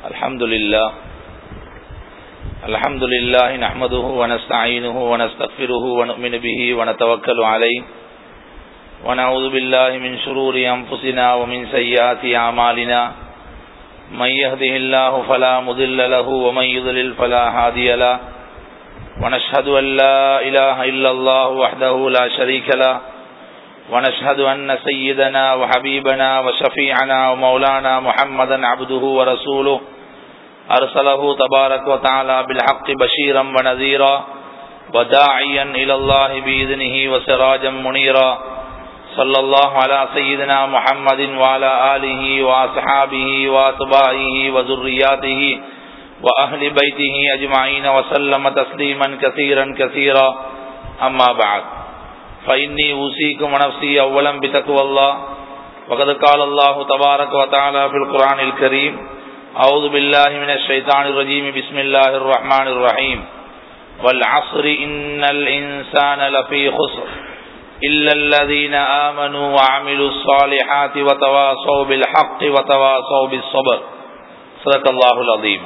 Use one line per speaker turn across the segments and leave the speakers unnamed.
الحمد لله الحمد لله نحمده ونستعينه ونستغفره ونؤمن به ونتوكل عليه ونعوذ بالله من شرور أنفسنا ومن سيئات أعمالنا من يهده الله فلا مضل له ومن يضلل فلا هادي له ونشهد أن لا إله إلا الله وحده لا شريك له ونشهد أن سيدنا وحبيبنا وشفيعنا ومولانا محمدا عبده ورسوله أرسله تبارك وتعالى بالحق بشيرا ونذيرا وداعيا إلى الله بإذنه وسراجا منيرا صلى الله على سيدنا محمد وعلى آله وأصحابه وأتباعه وذرياته وأهل بيته أجمعين وسلم تسليما كثيرا كثيرا أما بعد فإني أوصيكم ونفسي أولا بتقوى الله وقد قال الله تبارك وتعالى في القرآن الكريم أعوذ بالله من الشيطان الرجيم بسم الله الرحمن الرحيم والعصر إن الإنسان لفي خسر إلا الذين آمنوا وعملوا الصالحات وتواصوا بالحق وتواصوا بالصبر صدق الله العظيم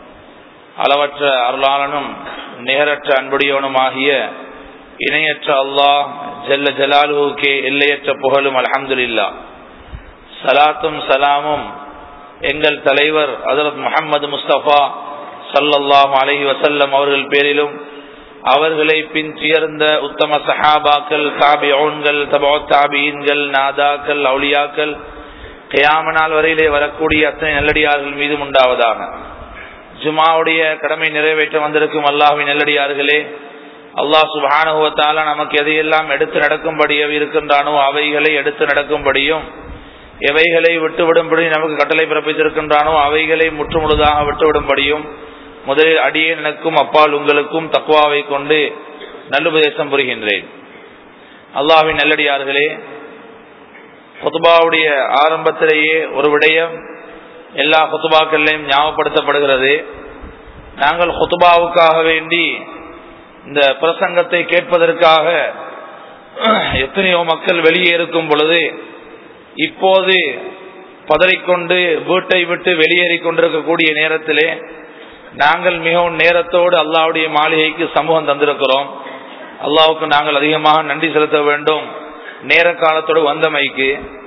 அளவற்ற அருளாளனும் நிகரற்ற அன்புடையவனுமாகிய இணையற்ற அல்லாஹ் ஜல்ல ஜலாலுவுக்கே எல்லையற்ற புகழும் அலமதுல்லா சலாத்தும் சலாமும் எங்கள் தலைவர் ஹசரத் முகமது முஸ்தபா சல்லல்லாஹ் அலஹி வசல்லம் அவர்கள் பேரிலும் அவர்களை பின் துயர்ந்த உத்தம சஹாபாக்கள் தாபியோன்கள் தபோ தாபீன்கள் நாதாக்கள் அவுளியாக்கள் கயாமனால் வரையிலே வரக்கூடிய அத்தனை நல்லடியார்கள் மீதும் உண்டாவதாக ஜுமாவுடைய கடமை நிறைவேற்ற வந்திருக்கும் அல்லாஹின் நல்லடியார்களே அல்லாஹ் சுபானுவத்தால நமக்கு எதையெல்லாம் எடுத்து நடக்கும்படி இருக்கின்றானோ அவைகளை எடுத்து நடக்கும்படியும் எவைகளை விட்டுவிடும்படி நமக்கு கட்டளை பிறப்பித்திருக்கின்றானோ அவைகளை முற்றுமுழுதாக விட்டுவிடும்படியும் முதலில் அடியே எனக்கும் அப்பால் உங்களுக்கும் தக்குவாவை கொண்டு நல்லுபதேசம் புரிகின்றேன் அல்லாஹின் நல்லடியார்களே குத்துபாவுடைய ஆரம்பத்திலேயே ஒரு விடயம் எல்லா குத்துபாக்கள்லையும் ஞாபகப்படுத்தப்படுகிறது நாங்கள் குத்துபாவுக்காக வேண்டி இந்த பிரசங்கத்தை கேட்பதற்காக எத்தனையோ மக்கள் வெளியே இருக்கும் பொழுது இப்போது பதறிக்கொண்டு வீட்டை விட்டு வெளியேறி கொண்டிருக்கக்கூடிய நேரத்திலே நாங்கள் மிகவும் நேரத்தோடு அல்லாவுடைய மாளிகைக்கு சமூகம் தந்திருக்கிறோம் அல்லாவுக்கு நாங்கள் அதிகமாக நன்றி செலுத்த வேண்டும் நேர காலத்தோடு வந்தமைக்கு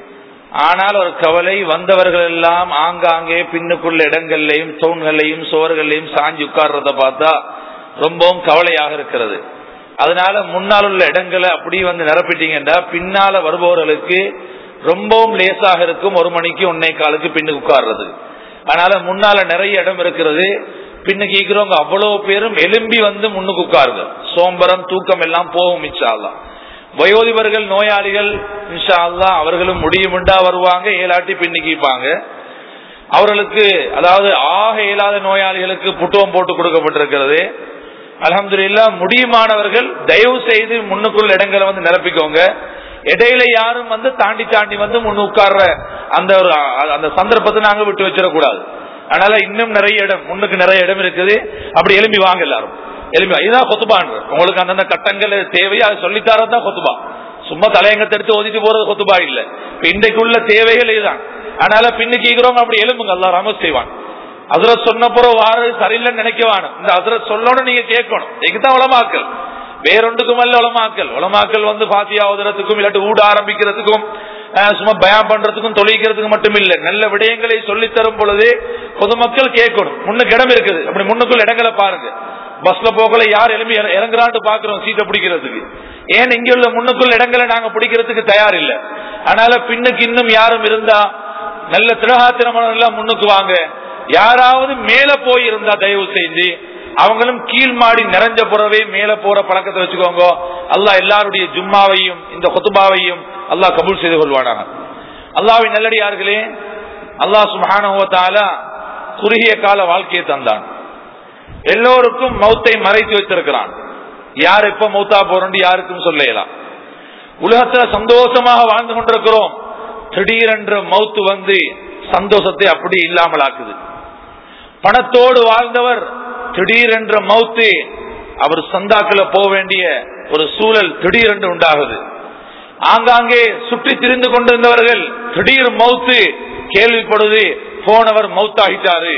ஆனால் ஒரு கவலை வந்தவர்கள் எல்லாம் ஆங்காங்கே பின்னுக்குள்ள இடங்கள்லையும் தூண்களையும் சுவர்களையும் சாஞ்சி உட்கார்றத பார்த்தா ரொம்பவும் கவலையாக இருக்கிறது அதனால முன்னால் உள்ள இடங்களை அப்படி வந்து நிரப்பிட்டீங்கன்னா பின்னால வருபவர்களுக்கு ரொம்பவும் லேசாக இருக்கும் ஒரு மணிக்கு ஒன்னே காலுக்கு பின்னுக்கு உட்கார்றது அதனால முன்னால நிறைய இடம் இருக்கிறது பின்னுக்கு ஈக்கிறவங்க அவ்வளவு பேரும் எலும்பி வந்து முன்னுக்கு உட்காருங்க சோம்பரம் தூக்கம் எல்லாம் போகும் மிச்சாலாம் வயோதிபர்கள் நோயாளிகள் இன்ஷா அல்லா அவர்களும் முடியுமுண்டா வருவாங்க ஏலாட்டி பின்னிக்கிப்பாங்க அவர்களுக்கு அதாவது ஆக இயலாத நோயாளிகளுக்கு புட்டுவம் போட்டு கொடுக்கப்பட்டிருக்கிறது அலமதுல்லா முடியுமானவர்கள் தயவு செய்து முன்னுக்குள்ள இடங்களை வந்து நிரப்பிக்கோங்க இடையில யாரும் வந்து தாண்டி தாண்டி வந்து முன்னு உட்கார்ற அந்த ஒரு அந்த சந்தர்ப்பத்தை நாங்க விட்டு வச்சிடக்கூடாது அதனால இன்னும் நிறைய இடம் முன்னுக்கு நிறைய இடம் இருக்குது அப்படி எலும்பி வாங்க எல்லாரும் எலும்பி இதுதான் கொத்துபான்ற உங்களுக்கு அந்தந்த கட்டங்கள் தேவையை அதை சொல்லித்தாரதான் கொத்துபா சும்மா தலையங்கத்தை எடுத்து ஒதுக்கி போறது கொத்துபா இல்ல இன்றைக்குள்ள தேவைகள் இதுதான் அதனால பின்னுக்கு ஈக்கிறவங்க அப்படி எலும்புங்க அல்லா ரமஸ் செய்வான் அசுரத் சொன்ன பிறகு வாரது சரியில்லைன்னு நினைக்கவானு இந்த அசுரத் சொல்லணும் நீங்க கேட்கணும் இதுக்குதான் உளமாக்கல் வேறொன்றுக்கும் அல்ல உளமாக்கல் உளமாக்கல் வந்து பாத்தியா உதரத்துக்கும் இல்லாட்டி ஊட ஆரம்பிக்கிறதுக்கும் சும்மா பயம் பண்றதுக்கும் தொழிக்கிறதுக்கு மட்டும் இல்ல நல்ல விடயங்களை சொல்லி தரும் பொழுது பொதுமக்கள் கேட்கணும் முன்னுக்கு இடம் இருக்குது அப்படி முன்னுக்குள்ள இடங்களை பாருங்க பஸ்ல போகல யார் எழுப்பி இறங்குறான்னு பாக்குறோம் சீட்டை பிடிக்கிறதுக்கு ஏன் இங்க உள்ள முன்னுக்குள்ள இடங்களை நாங்க பிடிக்கிறதுக்கு தயார் இல்ல அதனால பின்னுக்கு இன்னும் யாரும் இருந்தா நல்ல திரகாத்திரமானவர்கள் முன்னுக்கு வாங்க யாராவது மேல போய் இருந்தா தயவு செஞ்சு அவங்களும் கீழ் மாடி நிறைஞ்ச புறவே மேல போற பழக்கத்தை வச்சுக்கோங்க அல்லாஹ் எல்லாருடைய ஜும்மாவையும் இந்த கொத்துபாவையும் அல்லாஹ் கபூல் செய்து கொள்வானாக அல்லாவின் நல்லடியார்களே அல்லாஹ் சுபானுவத்தால குறுகிய கால வாழ்க்கையை தந்தான் எல்லோருக்கும் மௌத்தை மறைத்து வைத்திருக்கிறான் யார் எப்ப மௌத்தா போறோம் யாருக்கும் சொல்லலாம் உலகத்துல சந்தோஷமாக வாழ்ந்து கொண்டிருக்கிறோம் திடீரென்று மௌத்து வந்து சந்தோஷத்தை அப்படி இல்லாமல் ஆக்குது பணத்தோடு வாழ்ந்தவர் திடீரென்ற மௌத்து அவர் சந்தாக்களை போக வேண்டிய ஒரு சூழல் திடீரென்று உண்டாகுது ஆங்காங்கே சுற்றி திரிந்து கொண்டிருந்தவர்கள் திடீர் மௌத்து கேள்விப்படுது போனவர் மௌத்தாகிட்டாரு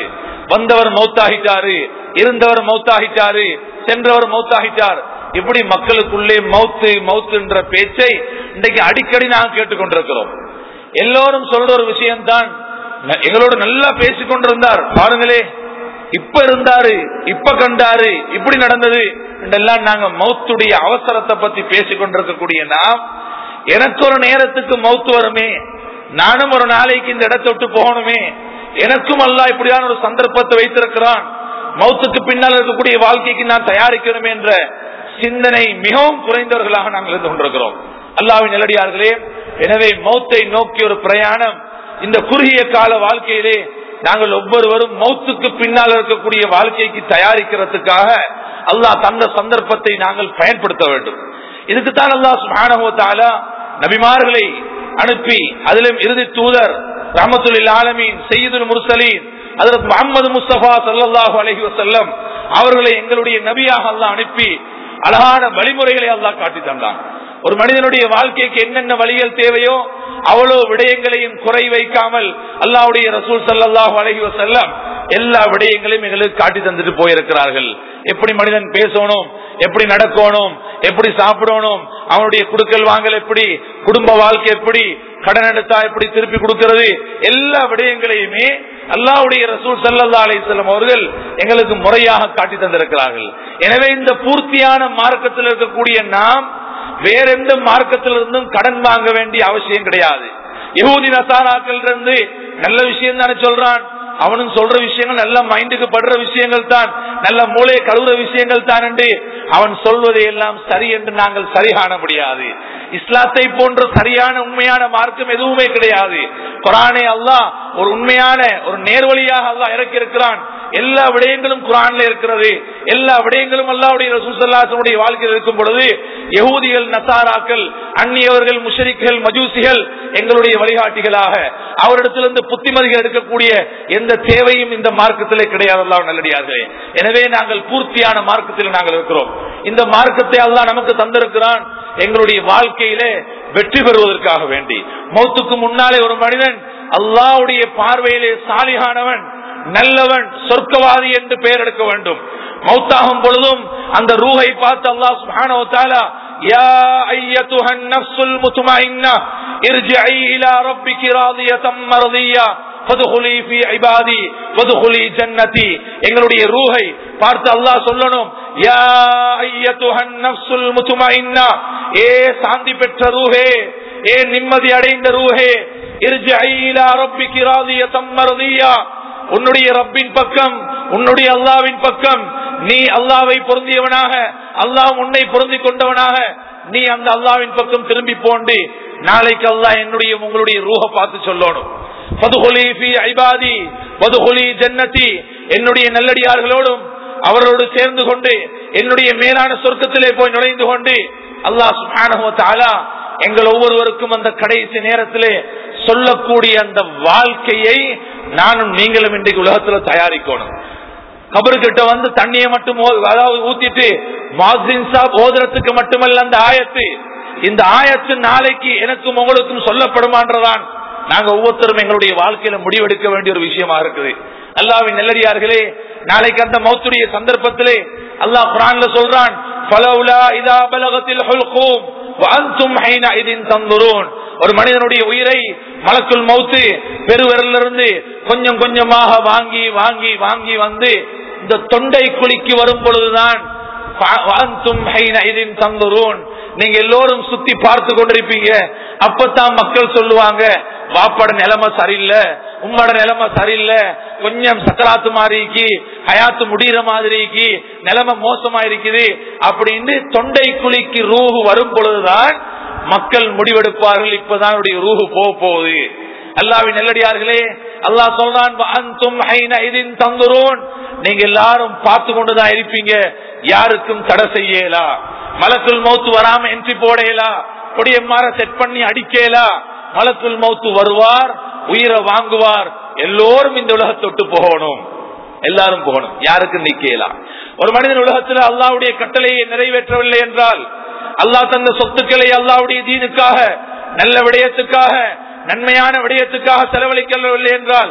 வந்தவர் மௌத்தாகிட்டாரு இருந்தவர் மௌத்தாகிட்டாரு சென்றவர் மௌத்தாகிட்டார் இப்படி மக்களுக்குள்ளே மௌத்து மௌத்துன்ற பேச்சை இன்றைக்கு அடிக்கடி நாங்கள் கேட்டுக்கொண்டிருக்கிறோம் எல்லோரும் சொல்ற ஒரு விஷயம்தான் ந- எங்களோட நல்லா பேசிக் கொண்டிருந்தார் பாருங்களே இப்ப இருந்தாரு இப்ப கண்டாரு இப்படி நடந்தது என்றெல்லாம் நாங்க மௌத்துடைய அவசரத்தை பத்தி பேசிக் கொண்டிருக்கக்கூடிய நாம் எனக்கு ஒரு நேரத்துக்கு மௌத்து வருமே நானும் ஒரு நாளைக்கு இந்த இடத்தை விட்டு போகணுமே எனக்கும் அல்ல இப்படியான ஒரு சந்தர்ப்பத்தை வைத்திருக்கிறான் மௌத்துக்கு பின்னால் இருக்கக்கூடிய வாழ்க்கைக்கு நான் தயாரிக்கணுமே என்ற சிந்தனை மிகவும் குறைந்தவர்களாக நாங்கள் இருந்து கொண்டிருக்கிறோம் அல்லாவின் நிலடியார்களே எனவே மௌத்தை நோக்கி ஒரு பிரயாணம் இந்த குறுகிய கால வாழ்க்கையிலே நாங்கள் ஒவ்வொருவரும் மௌத்துக்கு பின்னால் இருக்கக்கூடிய வாழ்க்கைக்கு தயாரிக்கிறதுக்காக அல்லாஹ் தந்த சந்தர்ப்பத்தை நாங்கள் பயன்படுத்த வேண்டும் இதுக்குத்தான் அல்லாஹ் சுப்ஹானஹு வ தஆலா நபிமார்களை அனுப்பி அதிலும் இறுதி தூதர் ரஹமத்துல் ஆலமீன் சையீதுல் முர்சலீன் அதற்கு முகமது முஸ்தபா ஸல்லல்லாஹு அலைஹி வஸல்லம் அவர்களை எங்களுடைய நபியாக அல்லாஹ் அனுப்பி அழகான வழிமுறைகளை அல்லாஹ் காட்டி தந்தான் ஒரு மனிதனுடைய வாழ்க்கைக்கு என்னென்ன வழிகள் தேவையோ அவ்வளவு விடயங்களையும் குறை வைக்காமல் அல்லாஹ்வுடைய ரசூல் ஸல்லல்லாஹு அலைஹி வஸல்லம் எல்லா விடயங்களையும் எங்களுக்கு காட்டி தந்துட்டு போயிருக்கிறார்கள் எப்படி மனிதன் பேசணும் எப்படி நடக்கணும் எப்படி சாப்பிடணும் அவனுடைய குடுக்கல் வாங்கல் எப்படி குடும்ப வாழ்க்கை எப்படி கடன் எடுத்தா எப்படி திருப்பி கொடுக்கிறது எல்லா விடயங்களையுமே அல்லாஹ்வுடைய ரசூல் ஸல்லல்லாஹு அலைஹி வஸல்லம் அவர்கள் எங்களுக்கு முறையாக காட்டி தந்திருக்கிறார்கள் எனவே இந்த பூர்த்தியான மார்க்கத்தில் இருக்கக்கூடிய நாம் வேற எந்த மார்க்கத்திலிருந்தும் கடன் வாங்க வேண்டிய அவசியம் கிடையாது யகூதி நசாராக்கள் இருந்து நல்ல விஷயம் தானே சொல்றான் அவனும் சொல்ற விஷயங்கள் நல்ல மைண்டுக்கு படுற விஷயங்கள் தான் நல்ல மூளையை கழுவுற விஷயங்கள் தான் என்று அவன் சொல்வதை எல்லாம் சரி என்று நாங்கள் சரி காண முடியாது இஸ்லாத்தை போன்ற சரியான உண்மையான மார்க்கம் எதுவுமே கிடையாது குரானே அல்லாஹ் ஒரு உண்மையான ஒரு நேர்வழியாக அல்லாஹ் இறக்கி இருக்கிறான் எல்லா விடயங்களும் குரான்ல இருக்கிறது எல்லா விடயங்களும் அல்லாவுடைய ரசூசல்லாசனுடைய வாழ்க்கையில் இருக்கும் பொழுது யகூதிகள் நசாராக்கள் அந்நியவர்கள் முஷரிக்கள் மஜூசிகள் எங்களுடைய வழிகாட்டிகளாக அவரிடத்திலிருந்து புத்திமதிகள் எடுக்கக்கூடிய எந்த தேவையும் இந்த மார்க்கத்திலே கிடையாது அல்லாஹ் நல்லடியார்களே எனவே நாங்கள் பூர்த்தியான மார்க்கத்தில் நாங்கள் இருக்கிறோம் இந்த மார்க்கத்தை அல்லாஹ் நமக்கு தந்திருக்கிறான் எங்களுடைய வாழ்க்கையிலே வெற்றி பெறுவதற்காக வேண்டி மௌத்துக்கு முன்னாலே ஒரு மனிதன் அல்லாஹ்வுடைய பார்வையிலே சாலிகானவன் நல்லவன் சொர்க்கவாதி என்று பெயர் எடுக்க வேண்டும் மௌத்தாகும் பொழுதும் அந்த ரூஹை பார்த்து அல்லாஹ் சுப்ஹானஹு வ தஆலா யா அய்யத்துஹன் நஃப்ஸுல் முத்மஇன்னா இர்ஜிஇ இலா ரப்பிகி ராதியதம் மர்தியா ஃபதுகுலி ஃபீ இபாதி வதுகுலி ஜன்னதி எங்களுடைய ரூஹை பார்த்து அல்லாஹ் சொல்லணும் யா அய்யத்துஹன் நஃப்ஸுல் முத்மஇன்னா ஏ சாந்தி பெற்ற ரூஹே ஏ நிம்மதி அடைந்த ரூஹே இர்ஜிஇ இலா ரப்பிகி ராதியதம் மர்தியா உன்னுடைய ரப்பின் பக்கம் உன்னுடைய அல்லாவின் பக்கம் நீ அல்லாவை பொருந்தியவனாக அல்லாஹ் உன்னை பொருந்தி கொண்டவனாக நீ அந்த அல்லாவின் பக்கம் திரும்பி போண்டு நாளைக்கு அல்லாஹ் என்னுடைய உங்களுடைய ரூஹ பார்த்து சொல்லணும் பதுகுலி ஃபி ஐபாதி பதுகுலி ஜன்னதி என்னுடைய நல்லடியார்களோடும் அவரோடு சேர்ந்து கொண்டு என்னுடைய மேலான சொர்க்கத்திலே போய் நுழைந்து கொண்டு அல்லாஹ் சுப்ஹானஹு வ தஆலா எங்கள் ஒவ்வொருவருக்கும் அந்த கடைசி நேரத்திலே சொல்லக்கூடிய அந்த வாழ்க்கையை நானும் நீங்களும் இன்றைக்கு உலகத்துல தயாரிக்கணும் கபருக்கிட்ட வந்து தண்ணியை மட்டும் ஓ- அதாவது ஊத்திட்டு மாசின் சாப் ஓதுறதுக்கு மட்டுமல்ல அந்த ஆயத்து இந்த ஆயத்து நாளைக்கு எனக்கும் உங்களுக்கும் சொல்லப்படுமான்றதான் நாங்க ஒவ்வொருத்தரும் எங்களுடைய வாழ்க்கையில முடிவெடுக்க வேண்டிய ஒரு விஷயமா இருக்குது அல்லாவின் நெல்லடியார்களே நாளைக்கு அந்த மௌத்துடைய சந்தர்ப்பத்திலே அல்லாஹ் குரான்ல சொல்றான் "ஃபலௌலா இதா பலகத்தில் ஹுல்கூம் வஅன்தும் ஹைனஇதின் தன்துரூன்." ஒரு மனிதனுடைய உயிரை மலக்குள் மௌத்து பெருவிரலிருந்து கொஞ்சம் கொஞ்சமாக வாங்கி வாங்கி வாங்கி வந்து இந்த தொண்டை குழிக்கு வரும் பொழுதுதான் "ஃப- வஅன்தும் ஹைனஇதின் தன்துரூன்." நீங்க எல்லோரும் சுத்தி பார்த்து கொண்டிருப்பீங்க அப்பதான் மக்கள் சொல்லுவாங்க வாப்பட நிலைமை சரியில்லை உம்மோட நிலைமை சரியில்லை கொஞ்சம் சக்கராத்து மாதிரிக்கு ஹயாத்து முடிகிற மாதிரிக்கு நிலைமை மோசமா இருக்குது அப்படின்னு தொண்டை குழிக்கு ரூஹு வரும் பொழுதுதான் மக்கள் முடிவெடுப்பார்கள் இப்பதான் அவருடைய ரூஹு போக போகுது அல்லாவின் நெல்லடியார்களே அல்லாஹ் சொல்றான் "வஅன்தும் ஹைனஇதின் தந்துரூன்." நீங்க எல்லாரும் பார்த்து கொண்டுதான் இருப்பீங்க யாருக்கும் தடை செய்யலா மலக்குள் மௌத்து வராம என்ட்ரி போடையலா கொடியம்மார செட் பண்ணி அடிக்கலா மலக்குள் மௌத்து வருவார் உயிரை வாங்குவார் எல்லோரும் இந்த உலகத்தை விட்டு போகணும் எல்லாரும் போகணும் யாருக்கும் நிக்கலாம் ஒரு மனிதன் உலகத்தில் அல்லாவுடைய கட்டளையை நிறைவேற்றவில்லை என்றால் அல்லாஹ் தந்த சொத்துக்களை அல்லாவுடைய தீனுக்காக நல்ல விடயத்துக்காக நன்மையான விடயத்துக்காக செலவழிக்கவில்லை என்றால்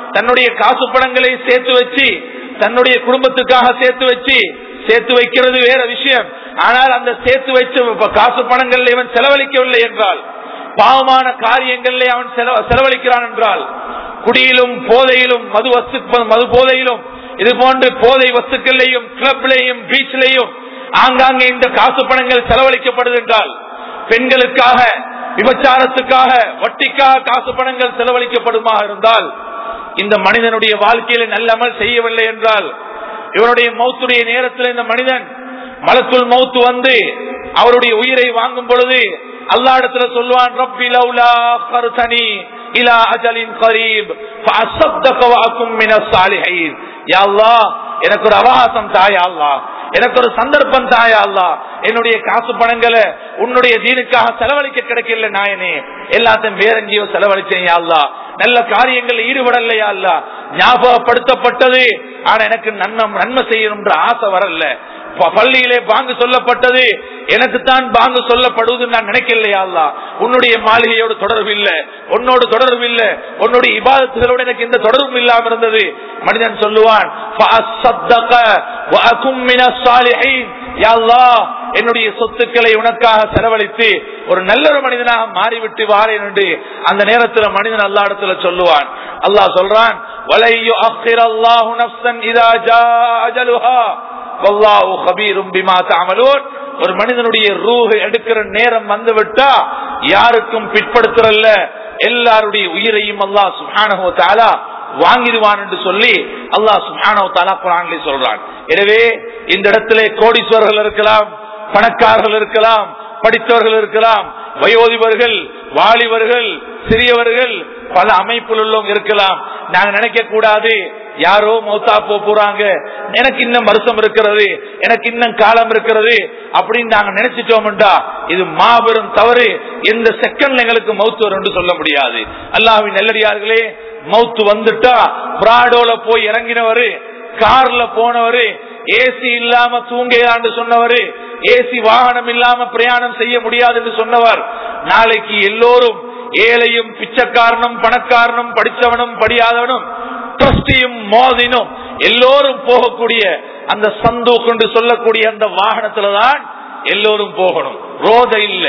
தன்னுடைய காசு பணங்களை சேர்த்து வச்சு தன்னுடைய குடும்பத்துக்காக சேர்த்து வச்சு சேர்த்து வைக்கிறது வேற விஷயம் ஆனால் அந்த சேர்த்து வச்ச காசு பணங்கள் இவன் செலவழிக்கவில்லை என்றால் பாவமான காரியங்களிலே அவன் செலவ- செலவழிக்கிறான் என்றால் குடியிலும் போதையிலும் மது வஸ்து மது போதையிலும் இது போன்று போதை வஸ்துக்கள்லையும் கிளப்லையும் பீச்லையும் ஆங்காங்கே இந்த காசு பணங்கள் செலவழிக்கப்படுது என்றால் பெண்களுக்காக விபச்சாரத்துக்காக வட்டிக்காக காசு பணங்கள் செலவழிக்கப்படுமா இருந்தால் இந்த மனிதனுடைய வாழ்க்கையில நல்ல அமல் செய்யவில்லை என்றால் இவருடைய மௌத்துடைய நேரத்தில் இந்த மனிதன் மலக்குள் மௌத்து வந்து அவருடைய உயிரை வாங்கும் பொழுது அல்லா இடத்துல சொல்லுவான் ரப்பி லௌலா கருத்தனி இலா அஜலின் கரீப் ஃபஅஸத்தக வஅகும் மினஸ் சாலிஹீன் யா அல்லாஹ் எனக்கு ஒரு அவகாசம் தாயா அல்லாஹ் எனக்கு ஒரு சந்தர்ப்பம் தாயா அல்லாஹ் என்னுடைய காசு பணங்களை உன்னுடைய தீனுக்காக செலவழிக்க கிடைக்கல நாயனே எல்லாத்தையும் வேற எங்கேயோ செலவழிச்சேன் யா அல்லாஹ் நல்ல காரியங்கள் ஈடுபடலையா அல்ல ஞாபகப்படுத்தப்பட்டது ஆனா எனக்கு நன்மை நன்மை செய்யணும்ன்ற ஆசை வரல ப- பள்ளியிலே பாங்கு சொல்லப்பட்டது எனக்கு தான் பாங்கு சொல்லப்படுவது நான் நினைக்கலையா அல்ல உன்னுடைய மாளிகையோடு தொடர்பு இல்ல உன்னோடு தொடர்பு இல்ல உன்னுடைய இபாதத்துகளோடு எனக்கு எந்த தொடர்பும் இல்லாம இருந்தது மனிதன் சொல்லுவான் "ஃபஅஸ்ஸத்தக வஅகும் மினஸ் சாலிஹீன்." யா அல்லாஹ், என்னுடைய சொத்துக்களை உனக்காக செலவழித்து ஒரு நல்ல ஒரு மனிதனாக மாறிவிட்டு வாரேன் என்று அந்த நேரத்தில் மனிதன் அல்லா இடத்துல சொல்லுவான் அல்லாஹ் சொல்றான் "வலை யுஅக்கிர அல்லாஹு நஃப்ஸன் இதா ஜாஅ அஜலுஹா." வல்லாஹு கபீரும் பிமா தஅமலூன். ஒரு மனிதனுடைய ரூஹ் எடுக்கிற நேரம் வந்து விட்டா யாருக்கும் பிற்படுத்துறல்ல எல்லாருடைய உயிரையும் அல்லாஹ் சுப்ஹானஹு வ தஆலா வாங்கிடுவான் என்று சொல்லி அல்லாஹ் சுப்ஹானஹு வ தஆலா குர்ஆனிலே சொல்றான் எனவே இந்த இடத்திலே கோடீஸ்வரர்கள் இருக்கலாம் பணக்காரர்கள் இருக்கலாம் படித்தவர்கள் இருக்கலாம் வயோதிபர்கள் வாலிபர்கள் சிறியவர்கள் பல அமைப்பில் உள்ளவங்க இருக்கலாம் நாங்க நினைக்க கூடாது யாரோ மௌத்தா போக போறாங்க எனக்கு இன்னும் வருஷம் இருக்கிறது எனக்கு இன்னும் காலம் இருக்கிறது அப்படின்னு நாங்க நினைச்சிட்டோம்டா இது மாபெரும் தவறு எந்த செகண்ட்ல எங்களுக்கு மௌத்து வரும் என்று சொல்ல முடியாது அல்லாஹ்வின் நல்லடியார்களே மௌத்து வந்துட்டா பிராடோல போய் இறங்கினவரு கார்ல போனவரு ஏசி இல்லாம தூங்கலான்னு சொன்னவரு ஏசி வாகனம் இல்லாம பிரயாணம் செய்ய முடியாது என்று சொன்னவர் நாளைக்கு எல்லோரும் ஏழையும் பிச்சைக்காரனும் பணக்காரனும் படித்தவனும் படியாதவனும் ட்ரஸ்டியும் மோதினும் எல்லோரும் போகக்கூடிய அந்த சந்தூக் என்று சொல்லக்கூடிய அந்த வாகனத்துலதான் எல்லோரும் போகணும் ரோத இல்ல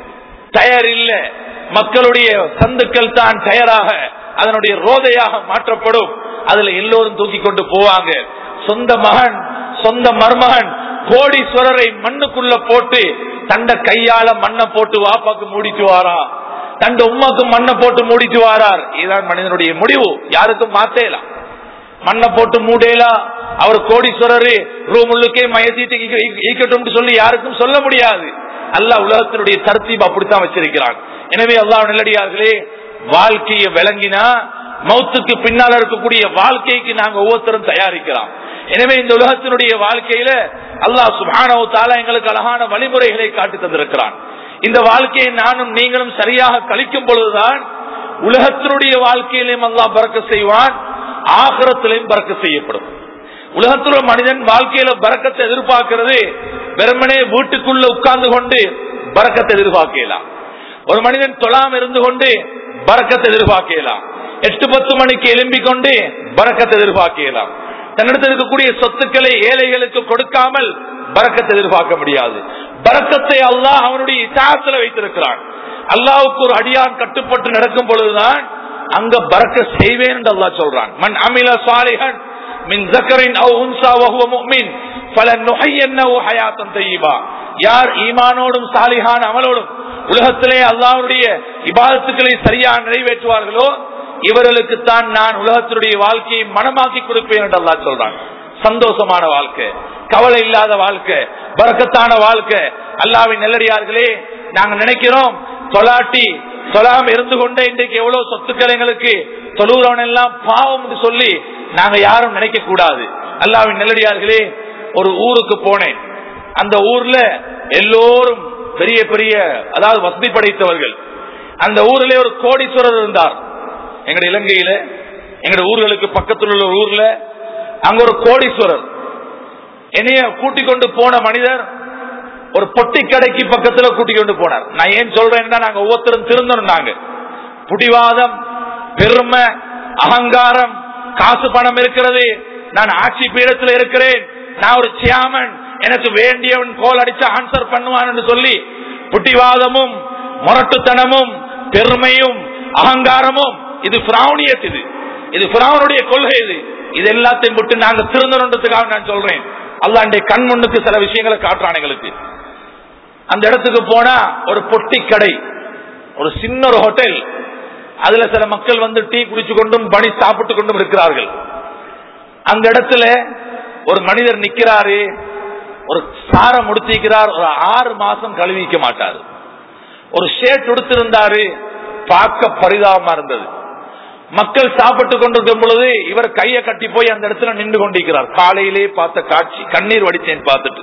டயர் இல்ல மக்களுடைய சந்துக்கள் தான் டயராக அதனுடைய ரோதையாக மாற்றப்படும் அதுல எல்லோரும் தூக்கி கொண்டு போவாங்க சொந்த மகன் சொந்த மருமகன் கோடீஸ்வரரை மண்ணுக்குள்ள போட்டு தண்ட கையால மண்ணை போட்டு வாப்பாக்கு மூடிட்டு வாராம் தண்ட உமாக்கு மண்ணை போட்டு மூடிட்டு வாரார் இதுதான் மனிதனுடைய முடிவு யாருக்கும் மாத்தேலாம் மண்ணை போட்டு மூடேலாம் அவர் கோடீஸ்வரரு ரூம் உள்ளுக்கே மயசீட்டு ஈக்கட்டும் சொல்லி யாருக்கும் சொல்ல முடியாது அல்லாஹ் உலகத்தினுடைய தர்த்தீப் அப்படித்தான் வச்சிருக்கிறான் எனவே அல்லாஹ் நல்லடியார்களே வாழ்க்கையை விளங்கினா மௌத்துக்கு பின்னால் இருக்கக்கூடிய வாழ்க்கைக்கு நாங்க ஒவ்வொருத்தரும் தயாரிக்கலாம் எனவே இந்த உலகத்தினுடைய வாழ்க்கையில அல்லாஹ் சுபானோ தாலா எங்களுக்கு அழகான வழிமுறைகளை காட்டி தந்திருக்கிறான் இந்த வாழ்க்கையை நானும் நீங்களும் சரியாக கழிக்கும் பொழுதுதான் உலகத்தினுடைய வாழ்க்கையிலையும் அல்லாஹ் பறக்க செய்வான் ஆகரத்திலையும் பறக்க செய்யப்படும் உலகத்துல மனிதன் வாழ்க்கையில பறக்கத்தை எதிர்பார்க்கிறது வெறுமனே வீட்டுக்குள்ள உட்கார்ந்து கொண்டு பறக்கத்தை எதிர்பார்க்கலாம் ஒரு மனிதன் தொழாம இருந்து கொண்டு பறக்கத்தை எதிர்பார்க்கலாம் எட்டு பத்து மணிக்கு எழும்பிக் கொண்டு பறக்கத்தை எதிர்பார்க்கலாம் தன்னிடத்தில் இருக்கக்கூடிய சொத்துக்களை ஏழைகளுக்கு கொடுக்காமல் பறக்கத்தை எதிர்பார்க்க முடியாது பறக்கத்தை அல்லாஹ் அவனுடைய இசாத்துல வைத்திருக்கிறான் அல்லாவுக்கு ஒரு அடியான் கட்டுப்பட்டு நடக்கும் பொழுதுதான் அங்க பறக்க செய்வேன் என்று அல்லாஹ் சொல்றான் மன் அமில சாலிஹன் மின் ஜக்கரின் அவ் உன்சா வஹுவ முஃமின் ஃபலனுஹய்யன்னஹு ஹயாத்தன் தய்யிபா யார் ஈமானோடும் சாலிஹான அமலோடும் உலகத்திலே அல்லாஹ்வுடைய இபாதத்துக்களை சரியாக நிறைவேற்றுவார்களோ இவர்களுக்கு தான் நான் உலகத்தினுடைய வாழ்க்கையை மனமாக்கி கொடுப்பேன் என்று அல்லாஹ் சொல்றான் சந்தோஷமான வாழ்க்கை கவலை இல்லாத வாழ்க்கை பறக்கத்தான வாழ்க்கை அல்லாவின் நெல்லடியார்களே நாங்க நினைக்கிறோம் தொலாட்டி சொல்லாம இருந்து கொண்டே இன்றைக்கு எவ்வளவு சொத்துக்கள் எங்களுக்கு தொழுகிறவன் எல்லாம் பாவம் என்று சொல்லி நாங்க யாரும் நினைக்க கூடாது அல்லாவின் நெல்லடியார்களே ஒரு ஊருக்கு போனேன் அந்த ஊர்ல எல்லோரும் பெரிய பெரிய அதாவது வசதி படைத்தவர்கள் அந்த ஊரிலே ஒரு கோடீஸ்வரர் இருந்தார் எங்கட இலங்கையில எங்கட ஊர்களுக்கு பக்கத்தில் உள்ள ஊர்ல அங்க ஒரு கோடீஸ்வரர் என்னைய கூட்டிக் கொண்டு போன மனிதர் ஒரு பொட்டி கடைக்கு பக்கத்துல கூட்டிக் கொண்டு போனார் நான் ஏன் சொல்றேன்னா நாங்க ஒவ்வொருத்தரும் திருந்தணும் நாங்க புடிவாதம் பெருமை அகங்காரம் காசு பணம் இருக்கிறது நான் ஆட்சி பீடத்தில் இருக்கிறேன் நான் ஒரு சியாமன் எனக்கு வேண்டியவன் கோல் அடிச்சு ஆன்சர் பண்ணுவான் சொல்லி புட்டிவாதமும் முரட்டுத்தனமும் பெருமையும் அகங்காரமும் இது பிராவணியத் இது இது பிராவனுடைய கொள்கை இது இது எல்லாத்தையும் விட்டு நாங்க திருந்தணுன்றதுக்காக நான் சொல்றேன் அல்லாண்டே கண் முன்னுக்கு சில விஷயங்களை காட்டுறான் எங்களுக்கு அந்த இடத்துக்கு போனா ஒரு பொட்டி கடை ஒரு சின்ன ஒரு ஹோட்டல் அதுல சில மக்கள் வந்து டீ குடிச்சு கொண்டும் பணி சாப்பிட்டு கொண்டும் இருக்கிறார்கள் அந்த இடத்துல ஒரு மனிதர் நிக்கிறாரு ஒரு சாரம் உடுத்திக்கிறார் ஒரு ஆறு மாசம் கழுவிக்க மாட்டாரு ஒரு ஷேட் உடுத்திருந்தாரு பார்க்க பரிதாபமா இருந்தது மக்கள் சாப்பிட்டு கொண்டிருக்கும் பொழுது இவர் கையை கட்டி போய் அந்த இடத்துல நின்று கொண்டிருக்கிறார் காலையிலே பார்த்த காட்சி கண்ணீர் வடித்தேன் பார்த்துட்டு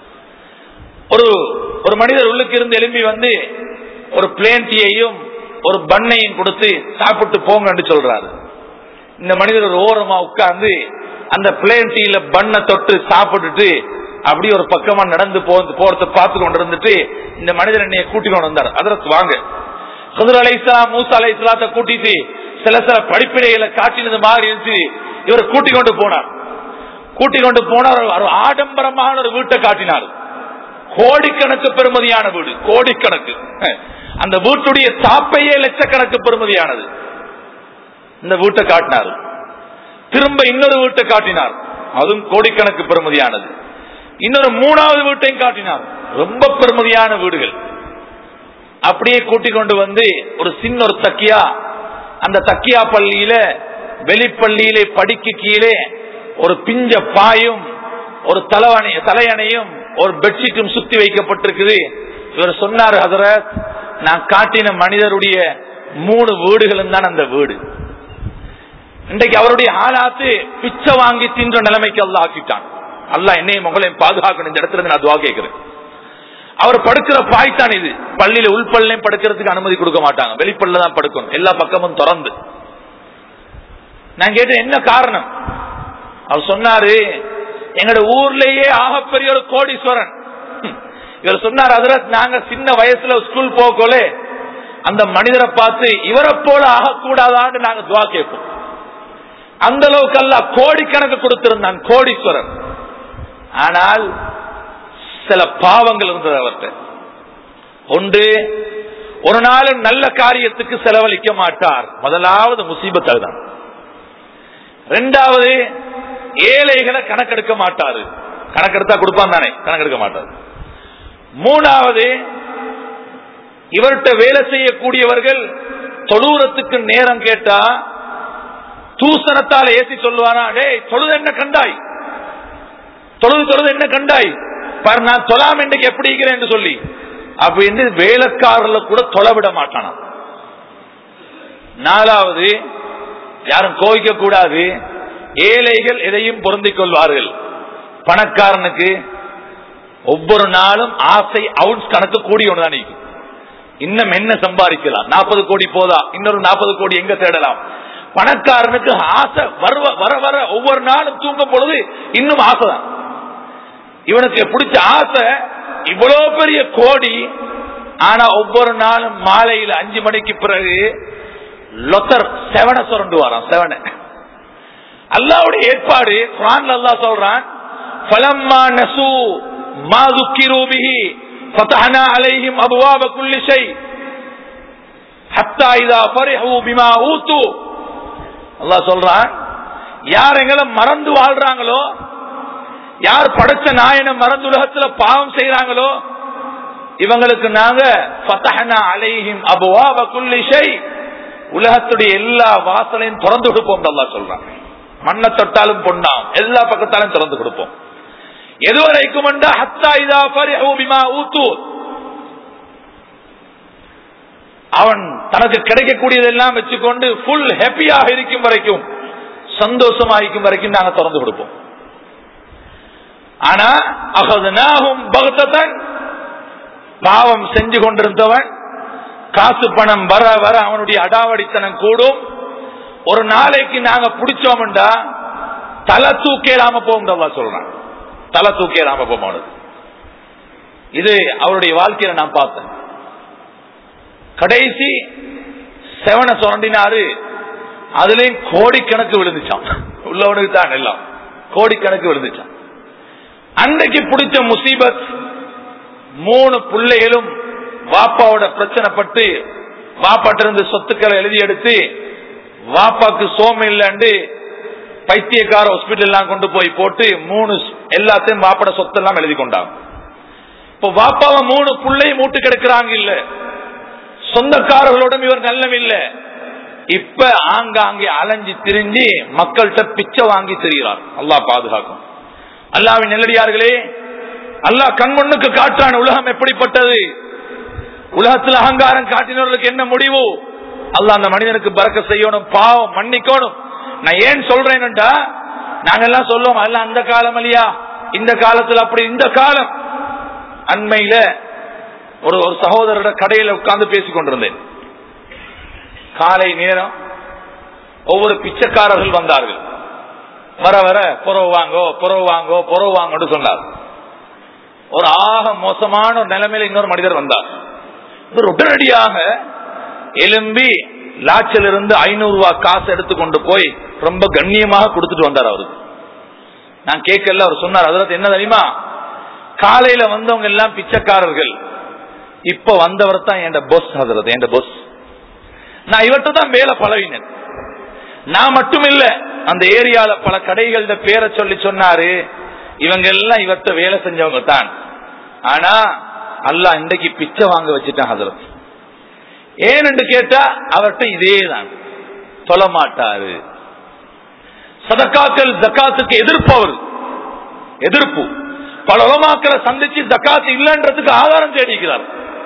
ஒரு ஒரு மனிதர் உள்ளுக்கு இருந்து எழும்பி வந்து ஒரு பிளேன் டீயையும் ஒரு பண்ணையும் கொடுத்து சாப்பிட்டு போங்கன்னு சொல்றாரு இந்த மனிதர் ஒரு ஓரமா உட்கார்ந்து அந்த பிளேன் டீல பண்ணை தொட்டு சாப்பிட்டுட்டு அப்படி ஒரு பக்கமா நடந்து போறத பார்த்து கொண்டு இருந்துட்டு இந்த மனிதர் என்னைய கூட்டி கொண்டு வந்தார் அதற்கு வாங்க குதிர் அலை இஸ்லாம் மூசா அலை இஸ்லாத்தை கூட்டிட்டு சில சில படிப்பினைகளை காட்டினது மாதிரி இருந்துச்சு இவர் கூட்டி கொண்டு போனார் கூட்டி கொண்டு போனார் ஒரு ஆடம்பரமான ஒரு வீட்டை காட்டினார் கோடிக்கணக்கு பெருமதியான வீடு கோடிக்கணக்கு அந்த வீட்டுடைய தாப்பையே லட்சக்கணக்கு பெருமதியானது இந்த வீட்டை காட்டினார் திரும்ப இன்னொரு வீட்டை காட்டினார் அதுவும் கோடிக்கணக்கு பெருமதியானது இன்னொரு மூணாவது வீட்டையும் காட்டினார் ரொம்ப பெருமதியான வீடுகள் அப்படியே கூட்டிக் கொண்டு வந்து ஒரு சின்ன ஒரு தக்கியா அந்த தக்கியா பள்ளியில வெளிப்பள்ளியிலே படிக்கு கீழே ஒரு பிஞ்ச பாயும் ஒரு தலைவணி தலையணையும் ஒரு பெட்ஷீட்டும் சுத்தி வைக்கப்பட்டிருக்குது இவர் சொன்னார் ஹசரத் நான் காட்டின மனிதருடைய மூணு வீடுகளும் தான் அந்த வீடு இன்றைக்கு அவருடைய ஆளாத்து பிச்சை வாங்கி தின்ற நிலைமைக்கு அல்ல ஆக்கிட்டான் அல்ல என்னையும் உங்களையும் பாதுகாக்கணும் இந்த இடத்துல நான் துவா கேட்கிறேன் அவர் படுக்கிற பாய்த்தான் இது பள்ளியில உள்பள்ளையும் படுக்கிறதுக்கு அனுமதி கொடுக்க மாட்டாங்க வெளிப்பள்ள தான் படுக்கணும் எல்லா பக்கமும் திறந்து நான் கேட்டேன் என்ன காரணம் அவர் சொன்னாரு எங்கட ஊர்லயே ஆகப்பெரிய ஒரு கோடீஸ்வரன் இவர் சொன்னார் அதரத் நாங்க சின்ன வயசுல ஸ்கூல் போகல அந்த மனிதரை பார்த்து இவரை போல ஆகக்கூடாதான்னு நாங்க துவா கேட்போம் அந்த அளவுக்கு அல்ல கோடிக்கணக்கு கொடுத்திருந்தான் கோடீஸ்வரன் ஆனால் சில பாவங்கள் இருந்தது அவர்கிட்ட ஒன்று ஒரு நாளும் நல்ல காரியத்துக்கு செலவழிக்க மாட்டார் முதலாவது முசீபத் அதுதான் ரெண்டாவது ஏழைகளை கணக்கெடுக்க மாட்டாரு கணக்கெடுத்தா கொடுப்பான் தானே கணக்கெடுக்க மாட்டார் மூணாவது இவர்கிட்ட வேலை செய்யக்கூடியவர்கள் தொழுறத்துக்கு நேரம் கேட்டா தூசணத்தால் ஏசி சொல்லுவானா டேய் தொழுது என்ன கண்டாய் தொழுது தொழுது என்ன கண்டாய் பாரு நான் தொழாம இன்னைக்கு எப்படி இருக்கிறேன் என்று சொல்லி அப்படின்னு வேலைக்காரர்ல கூட தொலைவிட மாட்டானா நாலாவது யாரும் கோவிக்க கூடாது ஏழைகள் எதையும் பொருந்திக் கொள்வார்கள் பணக்காரனுக்கு ஒவ்வொரு நாளும் ஆசை அவுன்ஸ் கணக்கு கூடி ஒன்றுதான் இன்னும் என்ன சம்பாதிக்கலாம் நாற்பது கோடி போதா இன்னொரு நாற்பது கோடி எங்க தேடலாம் பணக்காரனுக்கு ஆசை வர வர வர ஒவ்வொரு நாளும் தூங்கும் பொழுது இன்னும் ஆசைதான் இவனுக்கு பிடிச்ச ஆசை இவ்வளவு பெரிய கோடி ஆனா ஒவ்வொரு நாளும் மாலையில் அஞ்சு மணிக்கு பிறகு லொத்தர் செவனை சுரண்டு வரான் செவனை அல்லாவுடைய ஏற்பாடு குரான் அல்லா சொல்றான் فلما نسوا ما ذكروا به فتحنا عليهم ابواب كل شيء حتى اذا فرحوا بما اوتوا அல்லாஹ் சொல்றான் யார் எங்களை மறந்து வாழ்றாங்களோ யார் படைச்ச நாயனை மறந்து உலகத்துல பாவம் செய்யறாங்களோ இவங்களுக்கு நாங்க ஃபதஹனா அலைஹிம் அபுவாப குல்லி ஷை உலகத்துடைய எல்லா வாசலையும் திறந்து கொடுப்போம் அல்லாஹ் சொல்றான் மண்ணை தொட்டாலும் பொண்ணாம் எல்லா பக்கத்தாலும் திறந்து கொடுப்போம் எதுவரைக்கும் ஹத்தா இதா ஃபரிஹு பிமா ஊத்து அவன் தனக்கு கிடைக்கக்கூடியதெல்லாம் வச்சுக்கொண்டு ஃபுல் ஹாப்பியாக இருக்கும் வரைக்கும் சந்தோஷமா இருக்கும் வரைக்கும் நாங்க திறந்து கொடுப்போம் ஆனா அகதனாகும் பகத்தன் பாவம் செஞ்சு கொண்டிருந்தவன் காசு பணம் வர வர அவனுடைய அடாவடித்தனம் கூடும் ஒரு நாளைக்கு நாங்க பிடிச்சோம்டா தலை தூக்கேலாம போகும் சொல்றான் தலை தூக்கேலாம போகும்போது இது அவருடைய வாழ்க்கையில நான் பார்த்தேன் கடைசி செவனை சுரண்டினாரு அதுலயும் கோடிக்கணக்கு விழுந்துச்சான் உள்ளவனுக்கு தான் எல்லாம் கோடிக்கணக்கு விழுந்துச்சான் அன்றைக்கு பிடிச்ச முசீபத் மூணு பிள்ளைகளும் வாப்பாவோட பிரச்சனைப்பட்டு வாப்பாட்ட இருந்து சொத்துக்களை எழுதி எடுத்து வாப்பாக்கு சோம இல்லைன்னு பைத்தியக்கார ஹாஸ்பிட்டல் எல்லாம் கொண்டு போய் போட்டு மூணு எல்லாத்தையும் வாப்பட சொத்தெல்லாம் எழுதி கொண்டாங்க இப்போ வாப்பாவை மூணு புள்ளையும் மூட்டு கிடக்குறாங்க இல்ல சொந்தக்காரர்களோடும் இவர் நல்லம் இல்ல இப்ப ஆங்காங்கே அலைஞ்சு திரிஞ்சு மக்கள்கிட்ட பிச்சை வாங்கி திரிகிறார் அல்லாஹ் பாதுகாக்கும் அல்லாவின் நெல்லடியார்களே அல்லாஹ் கண்மண்ணுக்கு காற்றான உலகம் எப்படிப்பட்டது உலகத்தில் அகங்காரம் காட்டினவர்களுக்கு என்ன முடிவு அல்லாஹ் அந்த மனிதனுக்கு பறக்க செய்யணும் பாவம் மன்னிக்கணும் நான் ஏன் சொல்றேன்டா நாங்க எல்லாம் சொல்லுவோம் அல்ல அந்த காலம் இல்லையா இந்த காலத்துல அப்படி இந்த காலம் அண்மையில ஒரு ஒரு சகோதரோட கடையில உட்கார்ந்து பேசிக் கொண்டிருந்தேன் காலை நேரம் ஒவ்வொரு பிச்சைக்காரர்கள் வந்தார்கள் வர வர புறவு வாங்கோ புறவு வாங்கோ புறவு வாங்கன்னு சொன்னார் ஒரு ஆக மோசமான ஒரு நிலைமையில இன்னொரு மனிதர் வந்தார் இவர் உடனடியாக எலும்பி லாட்சில இருந்து ஐநூறு ரூபாய் காசு எடுத்துக்கொண்டு போய் ரொம்ப கண்ணியமாக கொடுத்துட்டு வந்தார் அவருக்கு நான் கேட்கல அவர் சொன்னார் அதற்கு என்ன தெரியுமா காலையில வந்தவங்க எல்லாம் பிச்சைக்காரர்கள் இப்ப வந்தவர் தான் என் பொஸ் அதரது என் பொஸ் நான் இவர்கிட்ட தான் வேலை பழகினேன் நான் மட்டும் இல்ல அந்த ஏரியால பல கடைகள பேரை சொல்லி சொன்னாரு இவங்க எல்லாம் இவர்கிட்ட வேலை செஞ்சவங்க தான் ஆனா அல்லா இன்றைக்கு பிச்சை வாங்க வச்சுட்டான் ஹசரத் ஏன்னு கேட்டா அவர்கிட்ட இதே தான் சொல்ல மாட்டாரு சதக்காக்கள் ஜக்காத்துக்கு எதிர்ப்பு அவர் எதிர்ப்பு பல உலமாக்களை சந்திச்சு ஜக்காத்து இல்லைன்றதுக்கு ஆதாரம் தேடிக்கிறார்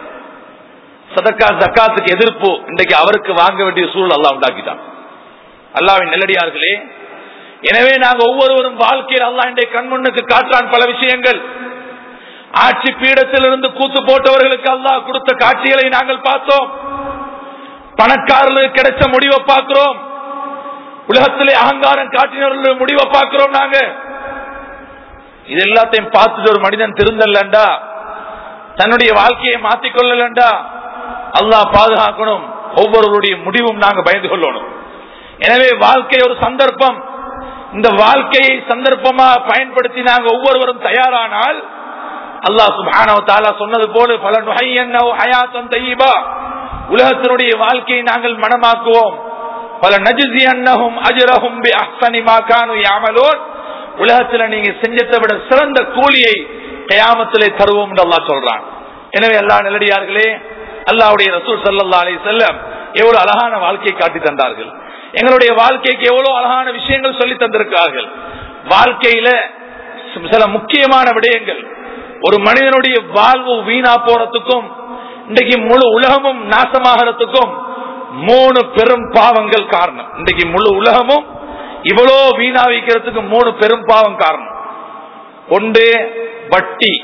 சதக்கா ஜக்காத்துக்கு எதிர்ப்பு இன்றைக்கு அவருக்கு வாங்க வேண்டிய சூழல் அல்லா உண்டாக்கிட்டான் அல்லாவின் நெல்லடியார்களே எனவே நாங்கள் ஒவ்வொருவரும் வாழ்க்கையில் அல்லா இன்றைய கண்முன்னுக்கு காற்றான் பல விஷயங்கள் ஆட்சி பீடத்திலிருந்து கூத்து போட்டவர்களுக்கு அல்லாஹ் கொடுத்த காட்சிகளை நாங்கள் பார்த்தோம் பணக்காரர்களுக்கு கிடைச்ச முடிவை பார்க்கிறோம் உலகத்திலே அகங்காரம் காட்டினவர்களுடைய முடிவை பார்க்கிறோம் நாங்க இது எல்லாத்தையும் பார்த்துட்டு ஒரு மனிதன் திருந்தல்லண்டா தன்னுடைய வாழ்க்கையை மாத்திக்கொள்ளலண்டா அல்லாஹ் பாதுகாக்கணும் ஒவ்வொருவருடைய முடிவும் நாங்க பயந்து கொள்ளணும் எனவே வாழ்க்கை ஒரு சந்தர்ப்பம் இந்த வாழ்க்கையை சந்தர்ப்பமா பயன்படுத்தி நாங்க ஒவ்வொருவரும் தயாரானால் அல்லாஹ் சுபானவ தாலா சொன்னது போல பல ஹயாத்தம் தையீபா உலகத்தினுடைய வாழ்க்கையை நாங்கள் மனமாக்குவோம் பல நஜிசி அன்னகும் அஜரகும் அஹ்சனிமாக்கானு யாமலோன் உலகத்துல நீங்க செஞ்சதை விட சிறந்த கூலியை கயாமத்திலே தருவோம் என்று அல்லாஹ் சொல்றான் எனவே எல்லா நிலடியார்களே அல்லாவுடைய ரசூல் சல்லா அலி செல்லம் எவ்வளவு அழகான வாழ்க்கையை காட்டி தந்தார்கள் எங்களுடைய வாழ்க்கைக்கு எவ்வளவு அழகான விஷயங்கள் சொல்லி தந்திருக்கிறார்கள் வாழ்க்கையில சில முக்கியமான விடயங்கள் ஒரு மனிதனுடைய வாழ்வு வீணா போறதுக்கும் இன்றைக்கு முழு உலகமும் நாசமாகிறதுக்கும் மூணு பெரும் பாவங்கள் காரணம் இன்றைக்கு முழு உலகமும் இவ்வளோ வீணா வைக்கிறதுக்கு மூணு பெரும் பாவம் காரணம் ஒன்று வட்டி